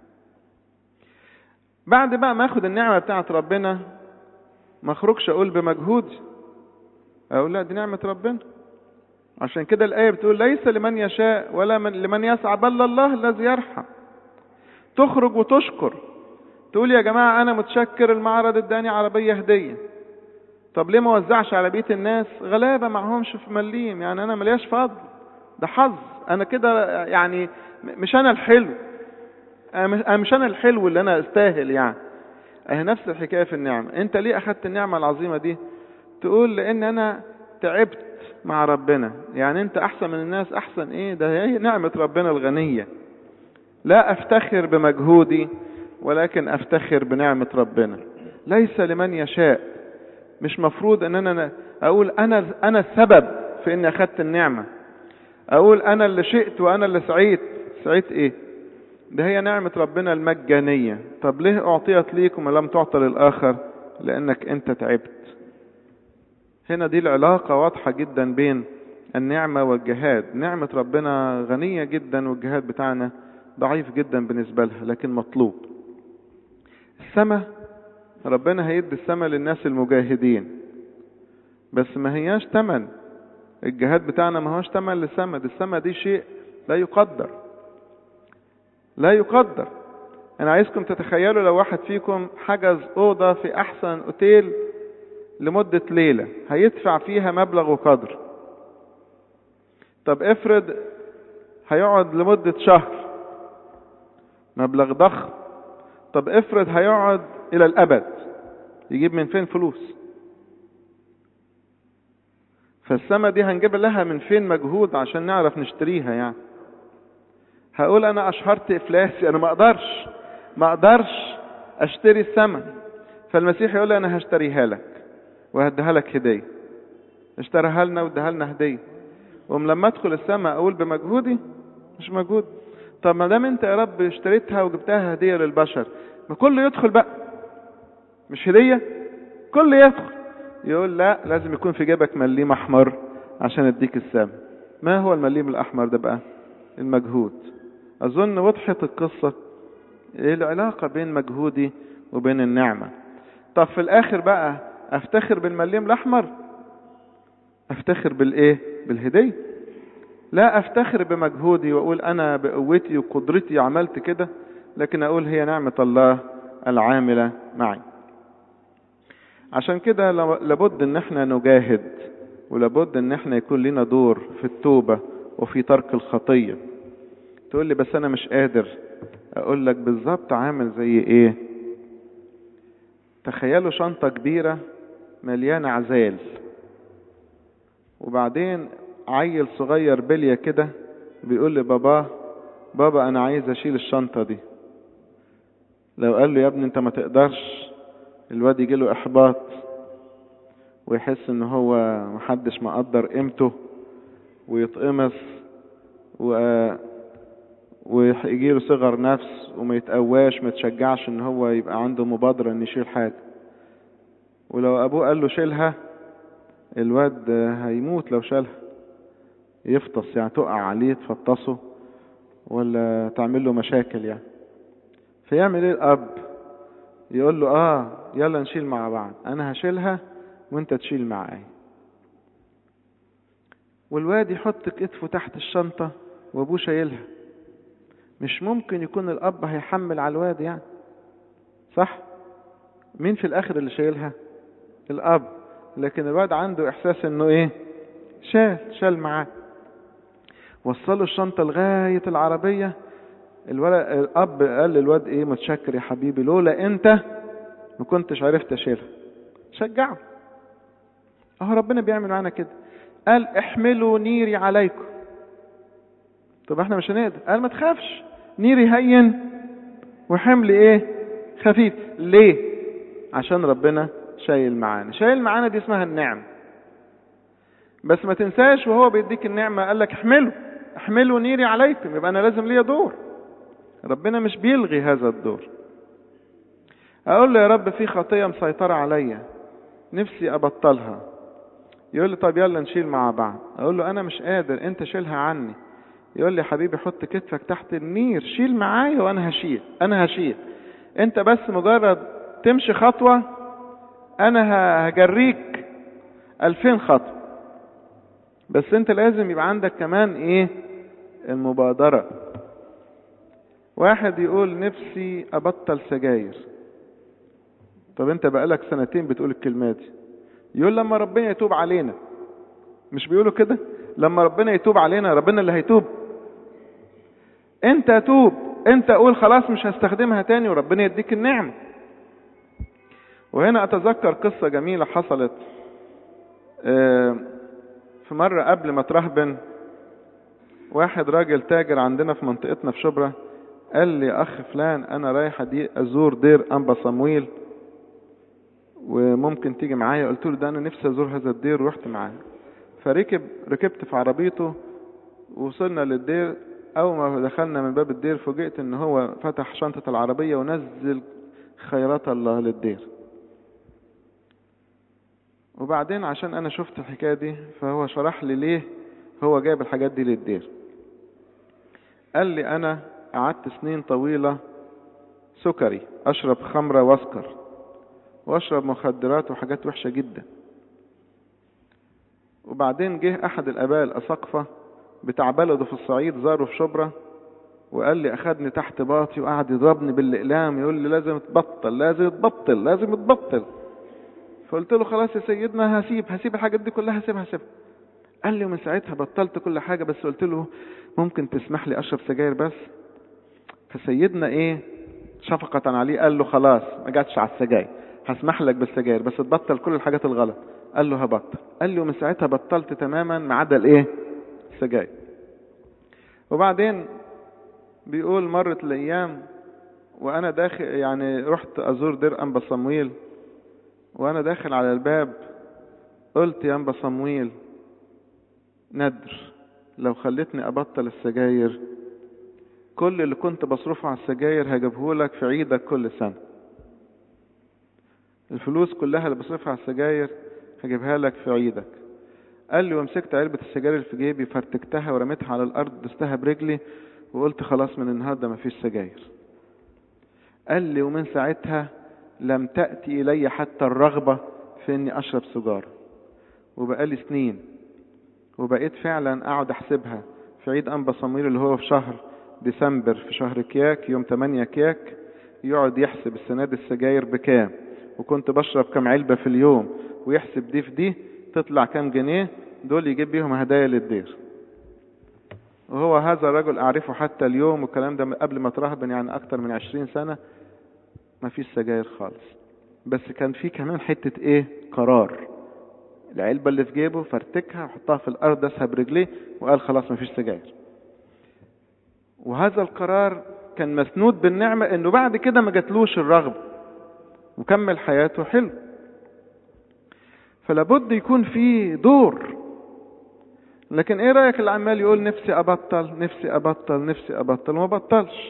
بعد بقى ما اخد النعمة بتاعت ربنا ما اخرجش اقول بمجهودي اقول لا دي نعمة ربنا عشان كده الآية بتقول ليس لمن يشاء ولا من لمن يسعى بل الله الذي يرحم تخرج وتشكر تقول يا جماعة أنا متشكر المعرض اداني عربية هدية طب ليه ما وزعش على بيت الناس غلابة معهمش في مليم يعني أنا ملياش فضل ده حظ أنا كده يعني مش أنا الحلو أنا مش أنا الحلو اللي أنا أستاهل يعني أهي نفس الحكاية في النعمة أنت ليه أخدت النعمة العظيمة دي تقول لأن أنا تعبت مع ربنا يعني أنت أحسن من الناس أحسن إيه ده هي نعمة ربنا الغنية لا أفتخر بمجهودي ولكن أفتخر بنعمة ربنا ليس لمن يشاء مش مفروض ان انا اقول انا انا السبب في اني اخدت النعمه اقول انا اللي شئت وانا اللي سعيت سعيت ايه ده هي نعمه ربنا المجانيه طب ليه اعطيت ليك وما لم تعطى للاخر لانك انت تعبت هنا دي العلاقه واضحه جدا بين النعمه والجهاد نعمه ربنا غنيه جدا والجهاد بتاعنا ضعيف جدا بالنسبه لها لكن مطلوب السماء ربنا هيدي السماء للناس المجاهدين بس ما هياش تمن الجهاد بتاعنا ما هوش تمن للسماء دي السماء دي شيء لا يقدر لا يقدر انا عايزكم تتخيلوا لو واحد فيكم حجز اوضة في احسن اوتيل لمدة ليلة هيدفع فيها مبلغ وقدر طب افرض هيقعد لمدة شهر مبلغ ضخم طب افرض هيقعد الى الابد يجيب من فين فلوس فالسما دي هنجيب لها من فين مجهود عشان نعرف نشتريها يعني هقول انا اشهرت افلاسي انا ما اقدرش ما اقدرش اشتري السما فالمسيح يقول لي انا هشتريها لك وهديها لك هديه اشتراها لنا واداها لنا هديه ولما ادخل السما اقول بمجهودي مش مجهود طب ما دام انت يا رب اشتريتها وجبتها هديه للبشر ما كله يدخل بقى مش هدية كله يدخل يقول لا لازم يكون في جيبك مليم احمر عشان اديك السام ما هو المليم الاحمر ده بقى المجهود اظن وضحت القصة ايه العلاقة بين مجهودي وبين النعمة طب في الاخر بقى افتخر بالمليم الاحمر افتخر بالايه بالهدية لا افتخر بمجهودي واقول انا بقوتي وقدرتي عملت كده لكن اقول هي نعمة الله العاملة معي عشان كده لابد ان احنا نجاهد ولابد ان احنا يكون لنا دور في التوبة وفي ترك الخطية تقول لي بس انا مش قادر اقول لك بالظبط عامل زي ايه تخيلوا شنطة كبيرة مليانة عزال وبعدين عيل صغير بلية كده بيقول لي بابا بابا انا عايز اشيل الشنطة دي لو قال له يا ابني انت ما تقدرش الواد يجي له احباط ويحس ان هو محدش مقدر قيمته ويتقمص و ويجي له صغر نفس وما يتقواش ما يتشجعش ان هو يبقى عنده مبادرة ان يشيل حاجة ولو ابوه قال له شيلها الواد هيموت لو شالها يفطس يعني تقع عليه تفطسه ولا تعمل له مشاكل يعني فيعمل ايه الاب يقول له اه يلا نشيل مع بعض انا هشيلها وانت تشيل معايا والواد يحط كتفه تحت الشنطة وابوه شايلها مش ممكن يكون الاب هيحمل على الواد يعني صح مين في الاخر اللي شايلها الاب لكن الواد عنده احساس انه ايه شال شال معاه وصلوا الشنطة لغاية العربية الولد الاب قال للواد ايه متشكر يا حبيبي لولا انت ما كنتش عرفت اشيلها شجعه اهو ربنا بيعمل معانا كده قال احملوا نيري عليكم طب احنا مش هنقدر قال ما تخافش نيري هين وحملي ايه خفيف ليه عشان ربنا شايل معانا شايل معانا دي اسمها النعم بس ما تنساش وهو بيديك النعمة قال لك احمله احملوا نيري عليكم يبقى انا لازم ليا دور ربنا مش بيلغي هذا الدور اقول له يا رب في خطية مسيطرة عليا نفسي ابطلها يقول لي طب يلا نشيل مع بعض اقول له انا مش قادر انت شيلها عني يقول لي حبيبي حط كتفك تحت النير شيل معايا وانا هشيل انا هشيل انت بس مجرد تمشي خطوة انا هجريك الفين خطوة بس انت لازم يبقى عندك كمان ايه المبادرة واحد يقول نفسي ابطل سجاير طب انت بقالك سنتين بتقول الكلمات دي يقول لما ربنا يتوب علينا مش بيقولوا كده لما ربنا يتوب علينا ربنا اللي هيتوب انت توب انت قول خلاص مش هستخدمها تاني وربنا يديك النعمة وهنا اتذكر قصة جميلة حصلت في مرة قبل ما ترهبن واحد راجل تاجر عندنا في منطقتنا في شبرا قال لي اخ فلان انا رايح دي ازور دير انبا صمويل وممكن تيجي معايا قلت له ده انا نفسي ازور هذا الدير ورحت معاه فركب ركبت في عربيته ووصلنا للدير اول ما دخلنا من باب الدير فوجئت ان هو فتح شنطة العربية ونزل خيرات الله للدير وبعدين عشان انا شفت الحكاية دي فهو شرح لي ليه هو جايب الحاجات دي للدير قال لي انا قعدت سنين طويلة سكري اشرب خمرة واسكر واشرب مخدرات وحاجات وحشة جدا وبعدين جه احد الاباء الاساقفة بتاع بلده في الصعيد زاره في شبرا وقال لي اخدني تحت باطي وقعد يضربني بالاقلام يقول لي لازم تبطل لازم تبطل لازم تبطل فقلت له خلاص يا سيدنا هسيب هسيب الحاجات دي كلها هسيبها هسيبها قال لي ومن ساعتها بطلت كل حاجة بس قلت له ممكن تسمح لي اشرب سجاير بس فسيدنا ايه شفقة عليه قال له خلاص ما جاتش على السجاير هسمح لك بالسجاير بس تبطل كل الحاجات الغلط قال له هبطل قال له من ساعتها بطلت تماما ما عدا الايه السجاير وبعدين بيقول مرت الايام وانا داخل يعني رحت ازور دير انبا صمويل وانا داخل على الباب قلت يا انبا صمويل ندر لو خلتني ابطل السجاير كل اللي كنت بصرفه على السجاير هجيبه لك في عيدك كل سنة الفلوس كلها اللي بصرفها على السجاير هجيبها لك في عيدك قال لي ومسكت علبة السجاير اللي في جيبي فرتكتها ورميتها على الأرض دستها برجلي وقلت خلاص من النهاردة مفيش سجاير قال لي ومن ساعتها لم تأتي إلي حتى الرغبة في إني أشرب سجارة وبقالي سنين وبقيت فعلا أقعد أحسبها في عيد أنبا صمويل اللي هو في شهر ديسمبر في شهر كياك يوم 8 كياك يقعد يحسب السنة دي السجاير بكام وكنت بشرب كام علبة في اليوم ويحسب دي في دي تطلع كام جنيه دول يجيب بيهم هدايا للدير وهو هذا الرجل أعرفه حتى اليوم والكلام ده قبل ما ترهبن يعني أكتر من عشرين سنة ما فيش سجاير خالص بس كان في كمان حتة إيه قرار العلبة اللي في جيبه فرتكها وحطها في الأرض دسها برجليه وقال خلاص ما فيش سجاير وهذا القرار كان مسنود بالنعمة انه بعد كده ما جاتلوش الرغبة وكمل حياته حلو فلابد يكون في دور لكن ايه رأيك اللي عمال يقول نفسي ابطل نفسي ابطل نفسي ابطل وما بطلش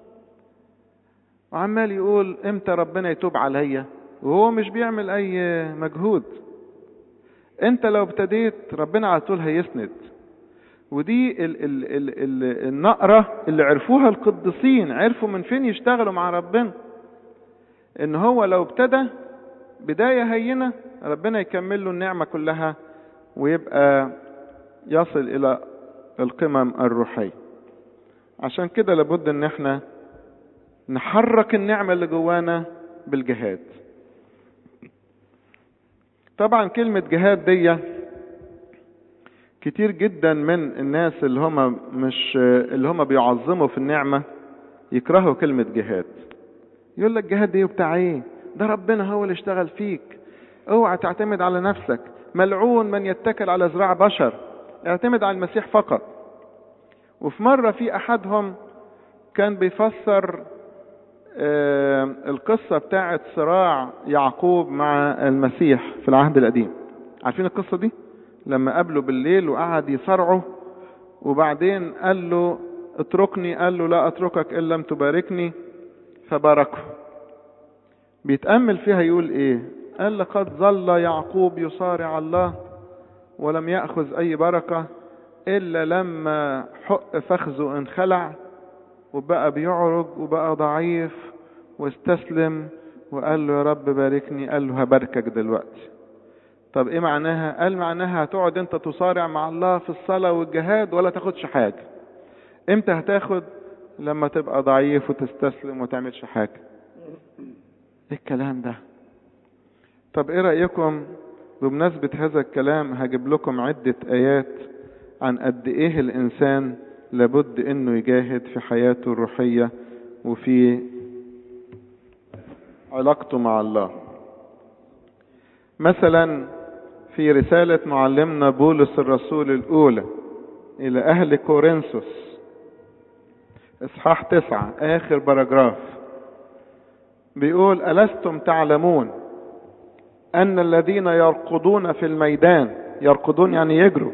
وعمال يقول امتى ربنا يتوب عليا وهو مش بيعمل اي مجهود انت لو ابتديت ربنا على طول هيسند ودي ال ال ال ال النقرة اللي عرفوها القديسين عرفوا من فين يشتغلوا مع ربنا ان هو لو ابتدى بداية هينة ربنا يكمل له النعمة كلها ويبقى يصل الى القمم الروحية عشان كده لابد ان احنا نحرك النعمة اللي جوانا بالجهاد طبعا كلمة جهاد دي كتير جدا من الناس اللي هم مش اللي هم بيعظموا في النعمة يكرهوا كلمة جهاد يقول لك جهاد ايه وبتاع ايه ده ربنا هو اللي اشتغل فيك اوعى تعتمد على نفسك ملعون من يتكل على ذراع بشر اعتمد على المسيح فقط وفي مرة في احدهم كان بيفسر القصة بتاعت صراع يعقوب مع المسيح في العهد القديم عارفين القصة دي لما قابله بالليل وقعد يصارعه وبعدين قال له اتركني قال له لا اتركك ان لم تباركني فباركه بيتأمل فيها يقول ايه قال لقد ظل يعقوب يصارع الله ولم يأخذ اي بركة الا لما حق فخذه انخلع وبقى بيعرج وبقى ضعيف واستسلم وقال له يا رب باركني قال له هباركك دلوقتي طب ايه معناها قال معناها هتقعد انت تصارع مع الله في الصلاة والجهاد ولا تاخدش حاجة امتى هتاخد لما تبقى ضعيف وتستسلم وتعملش حاجة ايه الكلام ده طب ايه رأيكم بمناسبة هذا الكلام هجيب لكم عدة ايات عن قد ايه الانسان لابد انه يجاهد في حياته الروحية وفي علاقته مع الله مثلا في رسالة معلمنا بولس الرسول الأولى إلى أهل كورنثوس إصحاح تسعة آخر باراجراف بيقول ألستم تعلمون أن الذين يرقدون في الميدان يرقدون يعني يجروا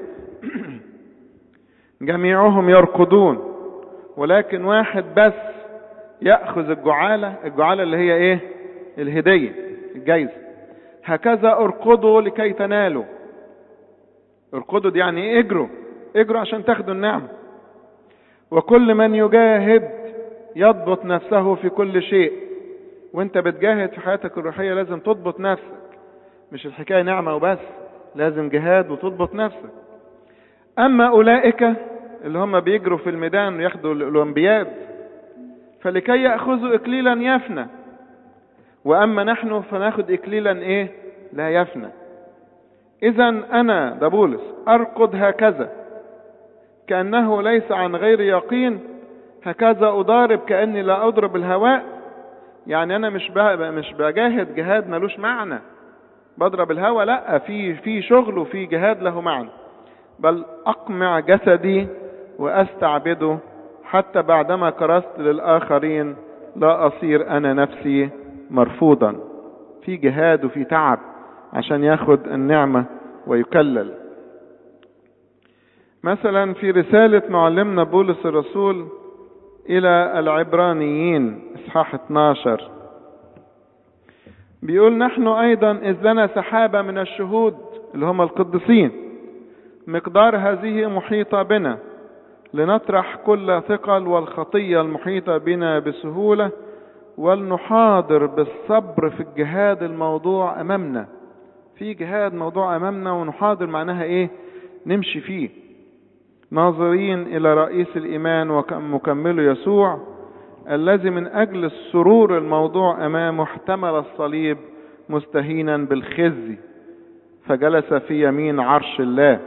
جميعهم يرقدون ولكن واحد بس يأخذ الجعالة الجعالة اللي هي ايه الهدية الجايزة هكذا ارقدوا لكي تنالوا ارقدوا دي يعني ايه اجروا اجروا عشان تاخدوا النعمة وكل من يجاهد يضبط نفسه في كل شيء وانت بتجاهد في حياتك الروحية لازم تضبط نفسك مش الحكاية نعمة وبس لازم جهاد وتضبط نفسك اما اولئك اللي هم بيجروا في الميدان وياخدوا الاولمبياد فلكي ياخذوا اكليلا يفنى واما نحن فناخد اكليلا ايه لا يفنى اذا انا ده بولس ارقد هكذا كانه ليس عن غير يقين هكذا اضارب كاني لا اضرب الهواء يعني انا مش مش بجاهد جهاد ملوش معنى بضرب الهواء لا في في شغل وفي جهاد له معنى بل اقمع جسدي واستعبده حتى بعدما كرست للاخرين لا اصير انا نفسي مرفوضا في جهاد وفي تعب عشان ياخد النعمة ويكلل مثلا في رسالة معلمنا بولس الرسول إلى العبرانيين إصحاح 12 بيقول نحن أيضا إذ لنا سحابة من الشهود اللي هم القديسين مقدار هذه محيطة بنا لنطرح كل ثقل والخطية المحيطة بنا بسهولة ولنحاضر بالصبر في الجهاد الموضوع أمامنا في جهاد موضوع أمامنا ونحاضر معناها إيه نمشي فيه ناظرين إلى رئيس الإيمان ومكمله يسوع الذي من أجل السرور الموضوع أمامه احتمل الصليب مستهينا بالخزي فجلس في يمين عرش الله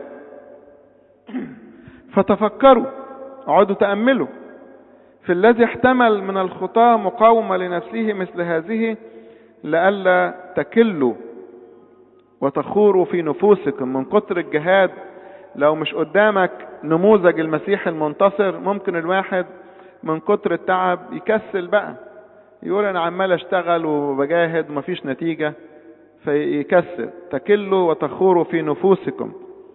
فتفكروا اقعدوا تأملوا في الذي احتمل من الخطاة مقاومة لنفسه مثل هذه لئلا تكلوا وتخوروا في نفوسكم من كتر الجهاد لو مش قدامك نموذج المسيح المنتصر ممكن الواحد من كتر التعب يكسل بقى يقول انا عمال اشتغل وبجاهد ومفيش نتيجة فيكسل تكلوا وتخوروا في نفوسكم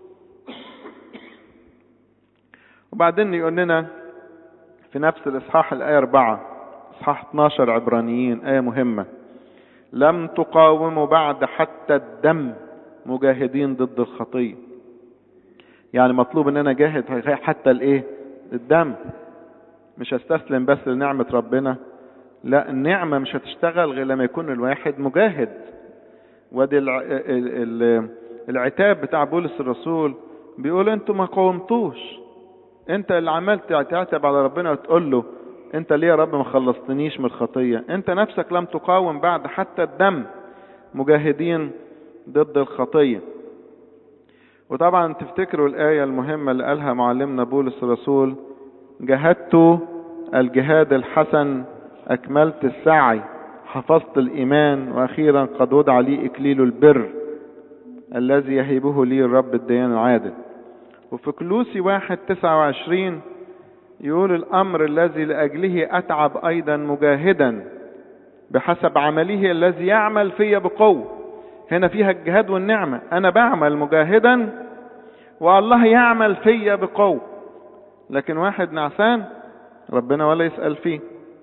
وبعدين يقول لنا في نفس الإصحاح الآية 4 إصحاح 12 عبرانيين آية مهمة لم تقاوموا بعد حتى الدم مجاهدين ضد الخطية يعني مطلوب ان انا اجاهد حتى الايه الدم مش هستسلم بس لنعمة ربنا لا النعمة مش هتشتغل غير لما يكون الواحد مجاهد ودي الع... ال... ال... العتاب بتاع بولس الرسول بيقول انتوا ما قاومتوش انت اللي عمال تعتب على ربنا وتقول له انت ليه يا رب ما خلصتنيش من الخطية انت نفسك لم تقاوم بعد حتى الدم مجاهدين ضد الخطية وطبعا تفتكروا الآية المهمة اللي قالها معلمنا بولس الرسول جهدت الجهاد الحسن أكملت السعي حفظت الإيمان وأخيرا قد وضع لي إكليل البر الذي يهيبه لي الرب الديان العادل وفي كلوسي واحد تسعة وعشرين يقول الأمر الذي لأجله أتعب أيضا مجاهدا بحسب عمله الذي يعمل في بقوة هنا فيها الجهاد والنعمة أنا بعمل مجاهدا والله يعمل في بقوة لكن واحد نعسان ربنا ولا يسأل فيه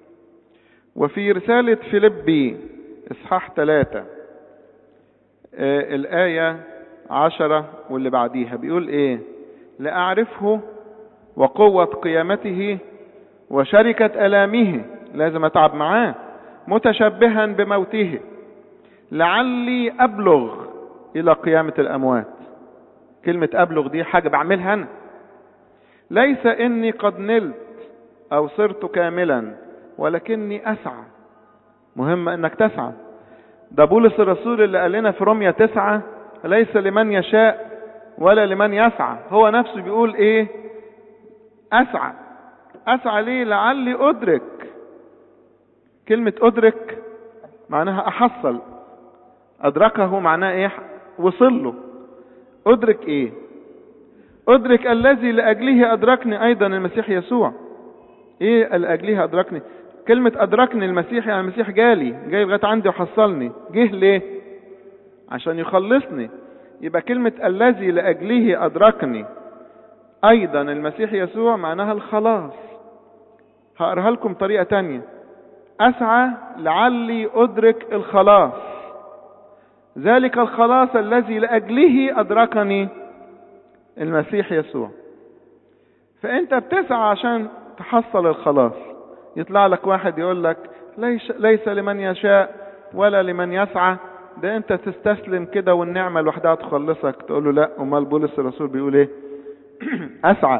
وفي رسالة فيلبي إصحاح ثلاثة آه الآية عشرة واللي بعديها بيقول إيه لأعرفه وقوة قيامته وشركة ألامه لازم أتعب معاه متشبها بموته لعلي أبلغ إلى قيامة الأموات كلمة أبلغ دي حاجة بعملها أنا ليس إني قد نلت أو صرت كاملا ولكني أسعى مهم أنك تسعى ده بولس الرسول اللي قال لنا في روميا تسعة ليس لمن يشاء ولا لمن يسعى هو نفسه بيقول ايه اسعى اسعى ليه لعلي ادرك كلمة ادرك معناها احصل ادركه معناه ايه وصل له ادرك ايه ادرك الذي لاجله ادركني ايضا المسيح يسوع ايه لاجله ادركني كلمة ادركني المسيح يعني المسيح جالي جاي لغاية عندي وحصلني جه ليه عشان يخلصني يبقى كلمة الذي لأجله أدركني أيضا المسيح يسوع معناها الخلاص هقرها لكم طريقة تانية أسعى لعلي أدرك الخلاص ذلك الخلاص الذي لأجله أدركني المسيح يسوع فأنت بتسعى عشان تحصل الخلاص يطلع لك واحد يقول لك ليس, ليس لمن يشاء ولا لمن يسعى ده انت تستسلم كده والنعمة لوحدها تخلصك تقول له لا امال بولس الرسول بيقول ايه اسعى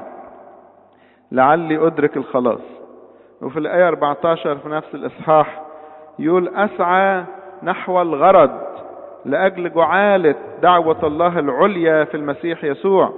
لعلي ادرك الخلاص وفي الايه 14 في نفس الاصحاح يقول اسعى نحو الغرض لاجل جعالة دعوة الله العليا في المسيح يسوع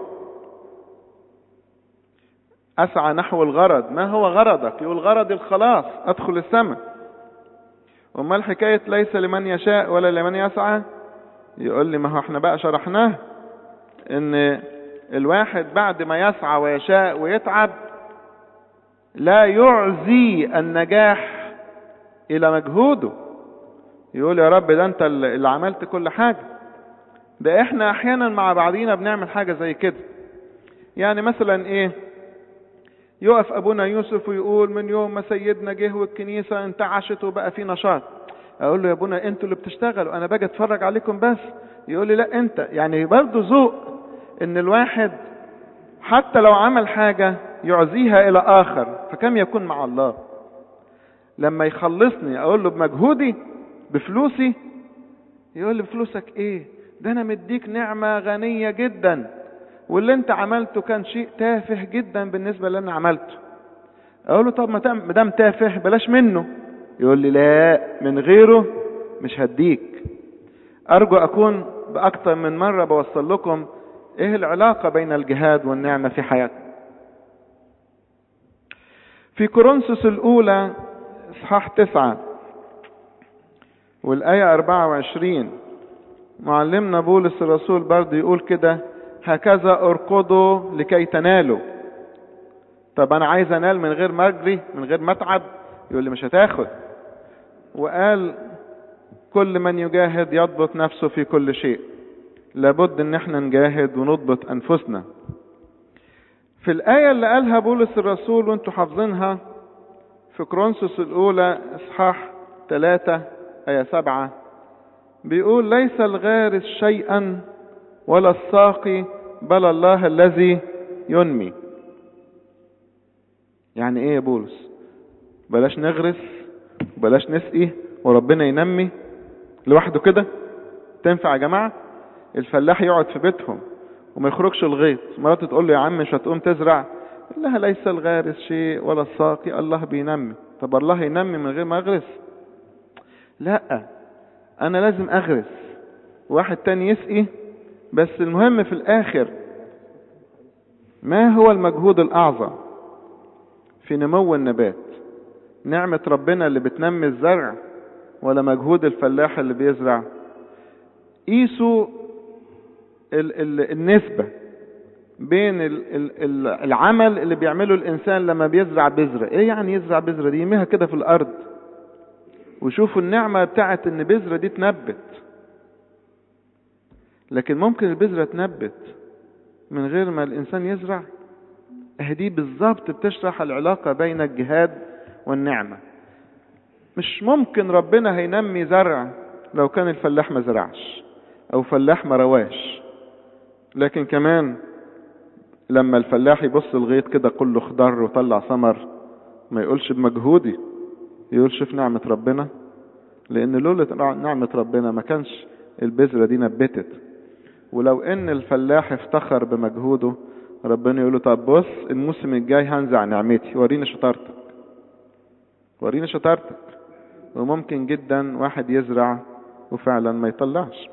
اسعى نحو الغرض ما هو غرضك يقول غرض الخلاص ادخل السماء امال حكاية ليس لمن يشاء ولا لمن يسعى يقول لي ما هو احنا بقى شرحناه ان الواحد بعد ما يسعى ويشاء ويتعب لا يعزي النجاح الى مجهوده يقول يا رب ده انت اللي عملت كل حاجة ده احنا احيانا مع بعضينا بنعمل حاجة زي كده يعني مثلا ايه يقف ابونا يوسف ويقول من يوم ما سيدنا جه والكنيسه انتعشت وبقى في نشاط اقول له يا ابونا انتوا اللي بتشتغلوا انا باجي اتفرج عليكم بس يقول لي لا انت يعني برضه ذوق ان الواحد حتى لو عمل حاجه يعزيها الى اخر فكم يكون مع الله لما يخلصني اقول له بمجهودي بفلوسي يقول لي بفلوسك ايه ده انا مديك نعمه غنيه جدا واللي انت عملته كان شيء تافه جدا بالنسبه اللي انا عملته اقول له طب ما دام تافه بلاش منه يقول لي لا من غيره مش هديك ارجو اكون باكثر من مره بوصل لكم ايه العلاقه بين الجهاد والنعمه في حياتنا في كورنثوس الاولى اصحاح تسعة والايه 24 معلمنا بولس الرسول برضه يقول كده هكذا اركضوا لكي تنالوا طب انا عايز انال من غير ما اجري من غير ما اتعب يقول لي مش هتاخد وقال كل من يجاهد يضبط نفسه في كل شيء لابد ان احنا نجاهد ونضبط انفسنا في الآية اللي قالها بولس الرسول وانتوا حافظينها في كرونسوس الأولى إصحاح ثلاثة آية سبعة بيقول ليس الغارس شيئا ولا الساقي بل الله الذي ينمي يعني ايه يا بولس بلاش نغرس بلاش نسقي وربنا ينمي لوحده كده تنفع يا جماعة الفلاح يقعد في بيتهم وما يخرجش الغيط مراته تقول له يا عم مش هتقوم تزرع لها ليس الغارس شيء ولا الساقي الله بينمي طب الله ينمي من غير ما اغرس لا انا لازم اغرس واحد تاني يسقي بس المهم في الاخر ما هو المجهود الاعظم في نمو النبات نعمة ربنا اللي بتنمي الزرع ولا مجهود الفلاح اللي بيزرع قيسوا ال ال النسبة بين ال ال العمل اللي بيعمله الإنسان لما بيزرع بذرة إيه يعني يزرع بذرة دي يرميها كده في الأرض وشوفوا النعمة بتاعت ان بذرة دي تنبت لكن ممكن البذرة تنبت من غير ما الانسان يزرع دي بالظبط بتشرح العلاقة بين الجهاد والنعمة مش ممكن ربنا هينمي زرع لو كان الفلاح ما زرعش او فلاح ما رواش لكن كمان لما الفلاح يبص الغيط كده كله خضر وطلع ثمر ما يقولش بمجهودي يقولش في نعمة ربنا لان لولا نعمة ربنا ما كانش البذرة دي نبتت ولو ان الفلاح افتخر بمجهوده ربنا يقول له طب بص الموسم الجاي هنزع نعمتي وريني شطارتك وريني شطارتك وممكن جدا واحد يزرع وفعلا ما يطلعش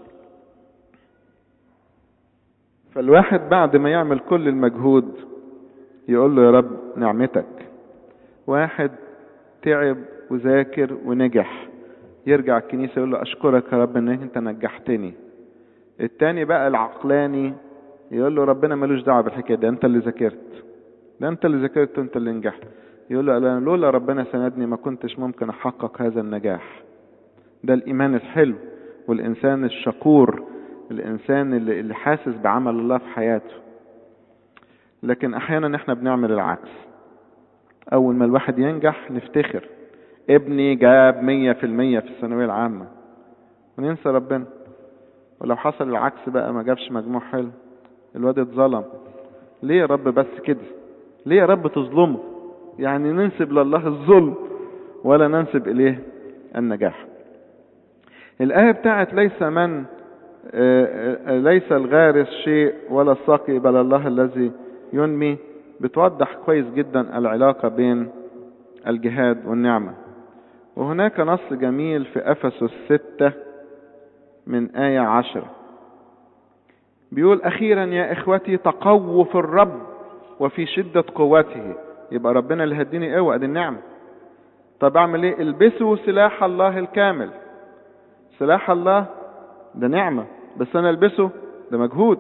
فالواحد بعد ما يعمل كل المجهود يقول له يا رب نعمتك واحد تعب وذاكر ونجح يرجع الكنيسة يقول له أشكرك يا رب إنك أنت نجحتني التاني بقى العقلاني يقول له ربنا ملوش دعوة بالحكاية ده أنت اللي ذاكرت ده أنت اللي ذاكرت وأنت اللي نجحت يقول له أنا لولا ربنا سندني ما كنتش ممكن أحقق هذا النجاح ده الإيمان الحلو والإنسان الشكور الإنسان اللي, اللي حاسس بعمل الله في حياته لكن أحيانا إحنا بنعمل العكس أول ما الواحد ينجح نفتخر ابني جاب مية في المية في الثانوية العامة وننسى ربنا ولو حصل العكس بقى ما جابش مجموع حلو الواد اتظلم ليه يا رب بس كده ليه يا رب تظلمه يعني ننسب لله الظلم ولا ننسب إليه النجاح الآية بتاعت ليس من ليس الغارس شيء ولا الساقي بل الله الذي ينمي بتوضح كويس جدا العلاقة بين الجهاد والنعمة وهناك نص جميل في أفسس ستة من آية عشرة بيقول أخيرا يا إخوتي تقووا في الرب وفي شدة قوته يبقى ربنا اللي هديني قوة دي النعمة طب أعمل إيه البسوا سلاح الله الكامل سلاح الله ده نعمة بس أنا ألبسه ده مجهود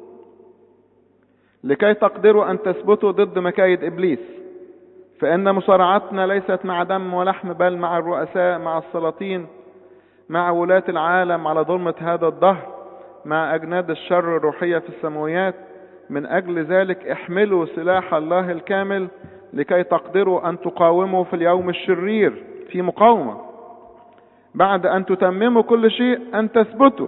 لكي تقدروا أن تثبتوا ضد مكايد إبليس فإن مصارعتنا ليست مع دم ولحم بل مع الرؤساء مع السلاطين مع ولاة العالم على ظلمة هذا الدهر مع أجناد الشر الروحية في السماويات من أجل ذلك احملوا سلاح الله الكامل لكي تقدروا أن تقاوموا في اليوم الشرير في مقاومة بعد أن تتمموا كل شيء أن تثبتوا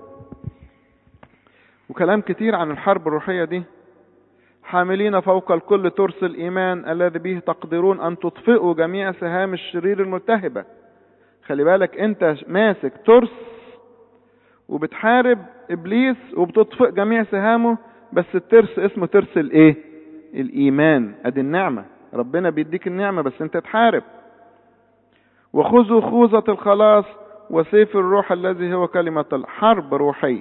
وكلام كتير عن الحرب الروحية دي حاملين فوق الكل ترس الإيمان الذي به تقدرون أن تطفئوا جميع سهام الشرير الملتهبة خلي بالك أنت ماسك ترس وبتحارب إبليس وبتطفئ جميع سهامه بس الترس اسمه ترس الإيه؟ الإيمان أدي النعمة ربنا بيديك النعمة بس أنت تحارب وخذوا خوذة الخلاص وسيف الروح الذي هو كلمة الحرب روحية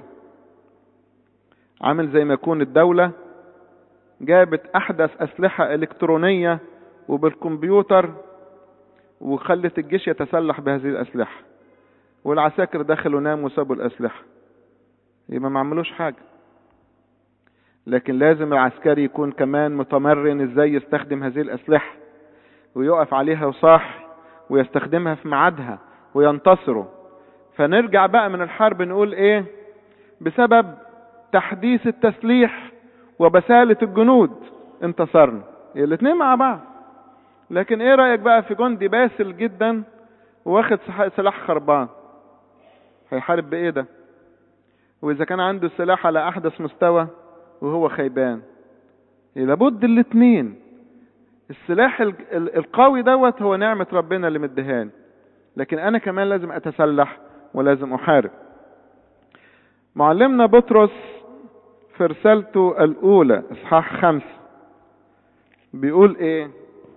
عامل زي ما يكون الدولة جابت أحدث أسلحة إلكترونية وبالكمبيوتر وخلت الجيش يتسلح بهذه الأسلحة والعساكر دخلوا ناموا وسابوا الأسلحة يبقى ما عملوش حاجة لكن لازم العسكري يكون كمان متمرن ازاي يستخدم هذه الأسلحة ويقف عليها وصاح ويستخدمها في ميعادها وينتصروا فنرجع بقى من الحرب نقول ايه بسبب تحديث التسليح وبسالة الجنود انتصرنا الاتنين مع بعض لكن ايه رأيك بقى في جندي باسل جدا واخد سلاح خربان هيحارب بايه ده واذا كان عنده السلاح على احدث مستوى وهو خيبان لابد الاتنين السلاح القوي دوت هو نعمة ربنا اللي مدهاني لكن انا كمان لازم اتسلح ولازم احارب معلمنا بطرس في رسالته الاولى اصحاح خمسة بيقول ايه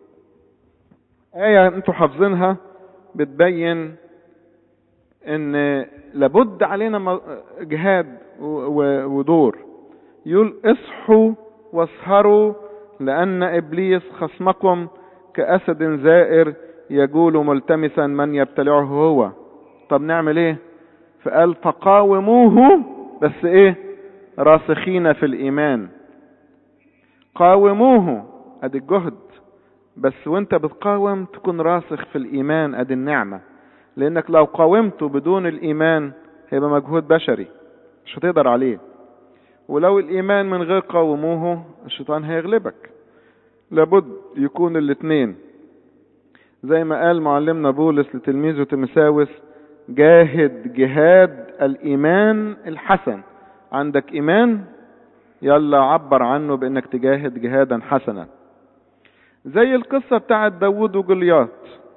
آية انتوا حافظينها بتبين ان لابد علينا جهاد ودور يقول اصحوا واسهروا لأن إبليس خصمكم كأسد زائر يجول ملتمسا من يبتلعه هو طب نعمل ايه فقال فقاوموه بس ايه راسخين في الإيمان قاوموه ادي الجهد بس وانت بتقاوم تكون راسخ في الإيمان ادي النعمة لانك لو قاومته بدون الايمان هيبقى مجهود بشري مش هتقدر عليه ولو الايمان من غير قاوموه الشيطان هيغلبك لابد يكون الاثنين زي ما قال معلمنا بولس لتلميذه تيمساوس جاهد جهاد الايمان الحسن عندك ايمان يلا عبر عنه بانك تجاهد جهادا حسنا زي القصة بتاعت داود وجولياط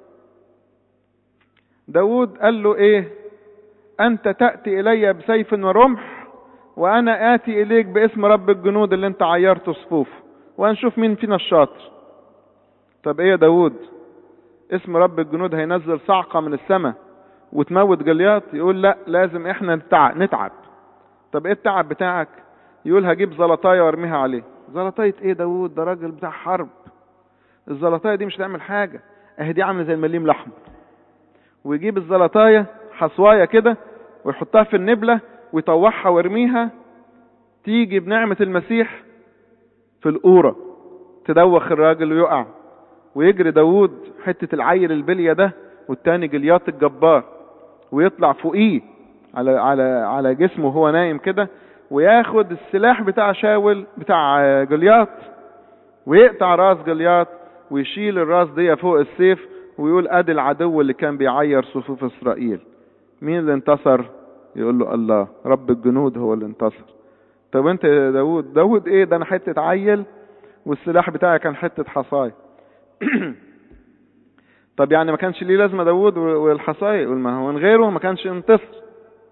داود قال له ايه انت تأتي الي بسيف ورمح وانا اتي اليك باسم رب الجنود اللي انت عيرته صفوفه وهنشوف مين فينا الشاطر طب ايه يا داود اسم رب الجنود هينزل صعقة من السماء وتموت جلياط يقول لا لازم احنا نتعب طب ايه التعب بتاعك يقول هجيب زلطاية وارميها عليه زلطاية ايه داود ده راجل بتاع حرب الزلطاية دي مش هتعمل حاجة اهي دي عاملة زي المليم لحم ويجيب الزلطاية حصواية كده ويحطها في النبلة ويطوعها ويرميها تيجي بنعمة المسيح في القورة تدوخ الراجل ويقع ويجري داوود حتة العيل البلية ده والتاني جلياط الجبار ويطلع فوقيه على على على جسمه وهو نايم كده وياخد السلاح بتاع شاول بتاع جلياط ويقطع راس جلياط ويشيل الراس دي فوق السيف ويقول ادي العدو اللي كان بيعير صفوف اسرائيل مين اللي انتصر يقول له الله رب الجنود هو اللي انتصر طب انت يا داود داود ايه ده انا حتة عيل والسلاح بتاعي كان حتة حصاية طب يعني ما كانش ليه لازمة داود والحصاية يقول ما هو من غيره ما كانش ينتصر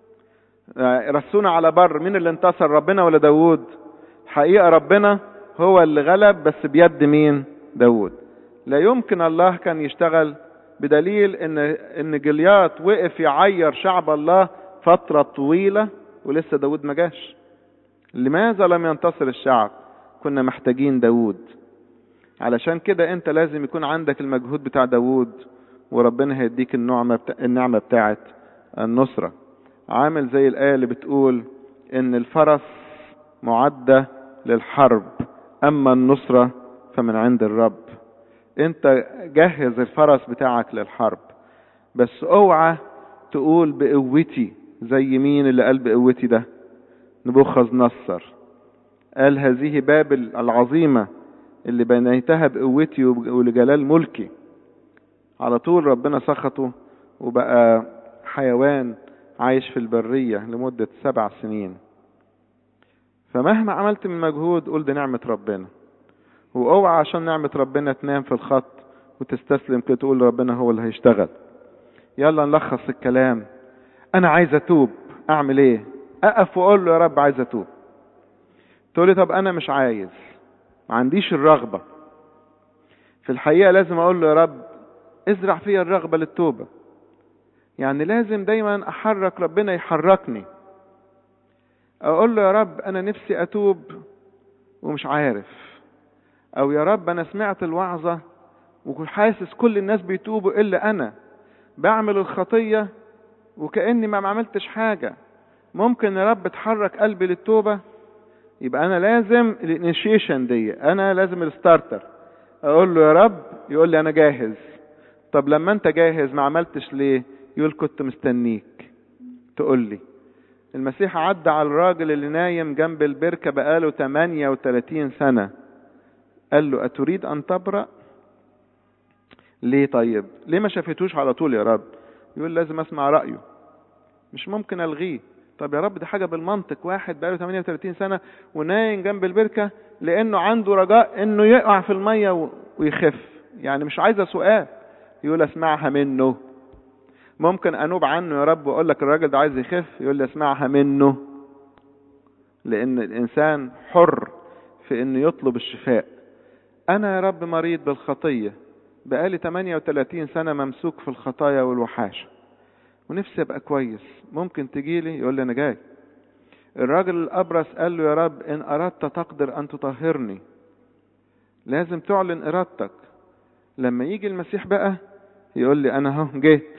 رسونا على بر مين اللي انتصر ربنا ولا داود حقيقة ربنا هو اللي غلب بس بيد مين داود لا يمكن الله كان يشتغل بدليل ان ان جليات وقف يعير شعب الله فترة طويلة ولسه داود ما جاش لماذا لم ينتصر الشعب كنا محتاجين داود علشان كده انت لازم يكون عندك المجهود بتاع داود وربنا هيديك النعمة بتاع النعمة بتاعت النصرة عامل زي الآية اللي بتقول ان الفرس معدة للحرب اما النصرة فمن عند الرب انت جهز الفرس بتاعك للحرب بس اوعى تقول بقوتي زي مين اللي قال بقوتي ده نبوخذ نصر قال هذه بابل العظيمة اللي بنيتها بقوتي ولجلال ملكي على طول ربنا سخطه وبقى حيوان عايش في البرية لمدة سبع سنين فمهما عملت من مجهود قول دي نعمة ربنا واوعى عشان نعمة ربنا تنام في الخط وتستسلم كده تقول ربنا هو اللي هيشتغل يلا نلخص الكلام انا عايز اتوب اعمل ايه اقف واقول له يا رب عايز اتوب تقول لي طب انا مش عايز ما عنديش الرغبة في الحقيقة لازم اقول له يا رب ازرع فيا الرغبة للتوبة يعني لازم دايما احرك ربنا يحركني اقول له يا رب انا نفسي اتوب ومش عارف او يا رب انا سمعت الوعظة وحاسس كل الناس بيتوبوا الا انا بعمل الخطية وكأني ما عملتش حاجة ممكن يا رب تحرك قلبي للتوبة يبقى انا لازم الانيشيشن دي انا لازم الستارتر اقول له يا رب يقول لي انا جاهز طب لما انت جاهز ما عملتش ليه يقول كنت مستنيك تقول لي المسيح عدى على الراجل اللي نايم جنب البركة بقاله 38 سنة قال له أتريد أن تبرأ ليه طيب ليه ما شافتوش على طول يا رب يقول لازم أسمع رأيه مش ممكن ألغيه طب يا رب دي حاجة بالمنطق واحد بقاله 38 سنة ونايم جنب البركة لأنه عنده رجاء إنه يقع في المية ويخف يعني مش عايزة سؤال يقول أسمعها منه ممكن أنوب عنه يا رب وأقول لك الراجل ده عايز يخف يقول لي أسمعها منه لأن الإنسان حر في إنه يطلب الشفاء أنا يا رب مريض بالخطية بقالي 38 سنة ممسوك في الخطايا والوحاشة ونفسي أبقى كويس ممكن تجيلي يقول لي أنا جاي الراجل الأبرص قال له يا رب إن أردت تقدر أن تطهرني لازم تعلن إرادتك لما يجي المسيح بقى يقول لي أنا أهو جيت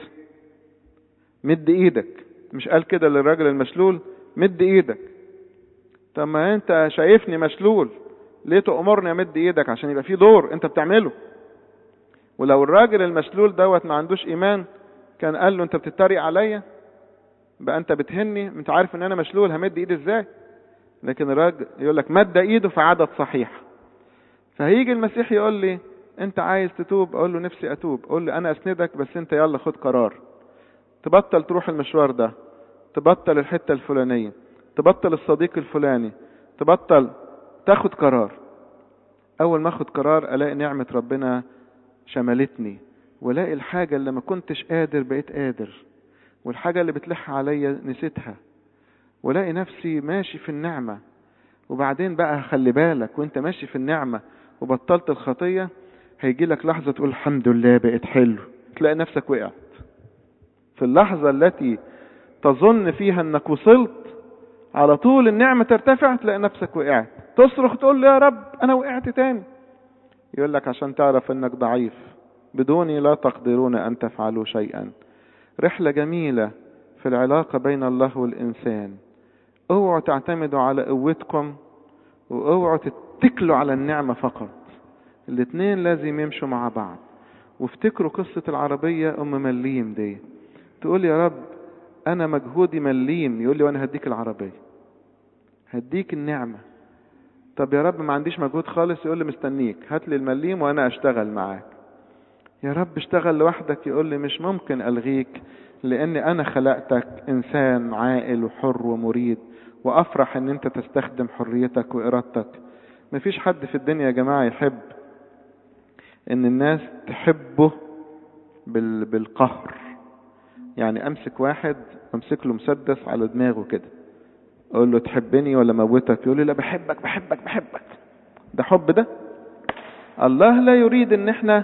مد إيدك مش قال كده للراجل المشلول مد إيدك طب ما أنت شايفني مشلول ليه تأمرني أمد إيدك عشان يبقى في دور أنت بتعمله ولو الراجل المشلول دوت ما عندوش إيمان كان قال له انت بتتريق عليا بقى انت بتهني انت عارف ان انا مشلول همد ايدي ازاي لكن الراجل يقول لك مد ايده في عدد صحيح فهيجي المسيح يقول لي انت عايز تتوب اقول له نفسي اتوب اقول له انا اسندك بس انت يلا خد قرار تبطل تروح المشوار ده تبطل الحتة الفلانية تبطل الصديق الفلاني تبطل تاخد قرار اول ما اخد قرار الاقي نعمة ربنا شملتني والاقي الحاجة اللي ما كنتش قادر بقيت قادر والحاجة اللي بتلح عليا نسيتها والاقي نفسي ماشي في النعمة وبعدين بقى خلي بالك وانت ماشي في النعمة وبطلت الخطية هيجي لك لحظة تقول الحمد لله بقيت حلو تلاقي نفسك وقعت في اللحظة التي تظن فيها انك وصلت على طول النعمة ترتفع تلاقي نفسك وقعت تصرخ تقول له يا رب انا وقعت تاني يقول لك عشان تعرف انك ضعيف بدوني لا تقدرون ان تفعلوا شيئا رحلة جميلة في العلاقة بين الله والإنسان اوعوا تعتمدوا على قوتكم واوعوا تتكلوا على النعمة فقط الاتنين لازم يمشوا مع بعض وافتكروا قصة العربية أم مليم دي تقول يا رب أنا مجهودي مليم يقول لي وأنا هديك العربية هديك النعمة طب يا رب ما عنديش مجهود خالص يقول لي مستنيك هات لي المليم وأنا أشتغل معاك يا رب اشتغل لوحدك يقول لي مش ممكن ألغيك لأن أنا خلقتك إنسان عاقل وحر ومريد وأفرح إن أنت تستخدم حريتك وإرادتك مفيش حد في الدنيا يا جماعة يحب إن الناس تحبه بال... بالقهر يعني أمسك واحد أمسك له مسدس على دماغه كده أقول له تحبني ولا موتك يقول لي لا بحبك بحبك بحبك ده حب ده الله لا يريد إن احنا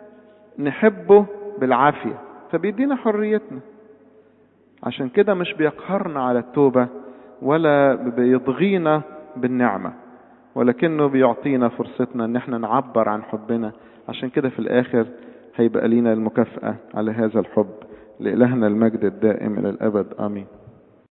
نحبه بالعافية فبيدينا حريتنا عشان كده مش بيقهرنا على التوبة ولا بيضغينا بالنعمة ولكنه بيعطينا فرصتنا ان احنا نعبر عن حبنا عشان كده في الاخر هيبقى لينا المكافأة على هذا الحب لإلهنا المجد الدائم إلى الأبد آمين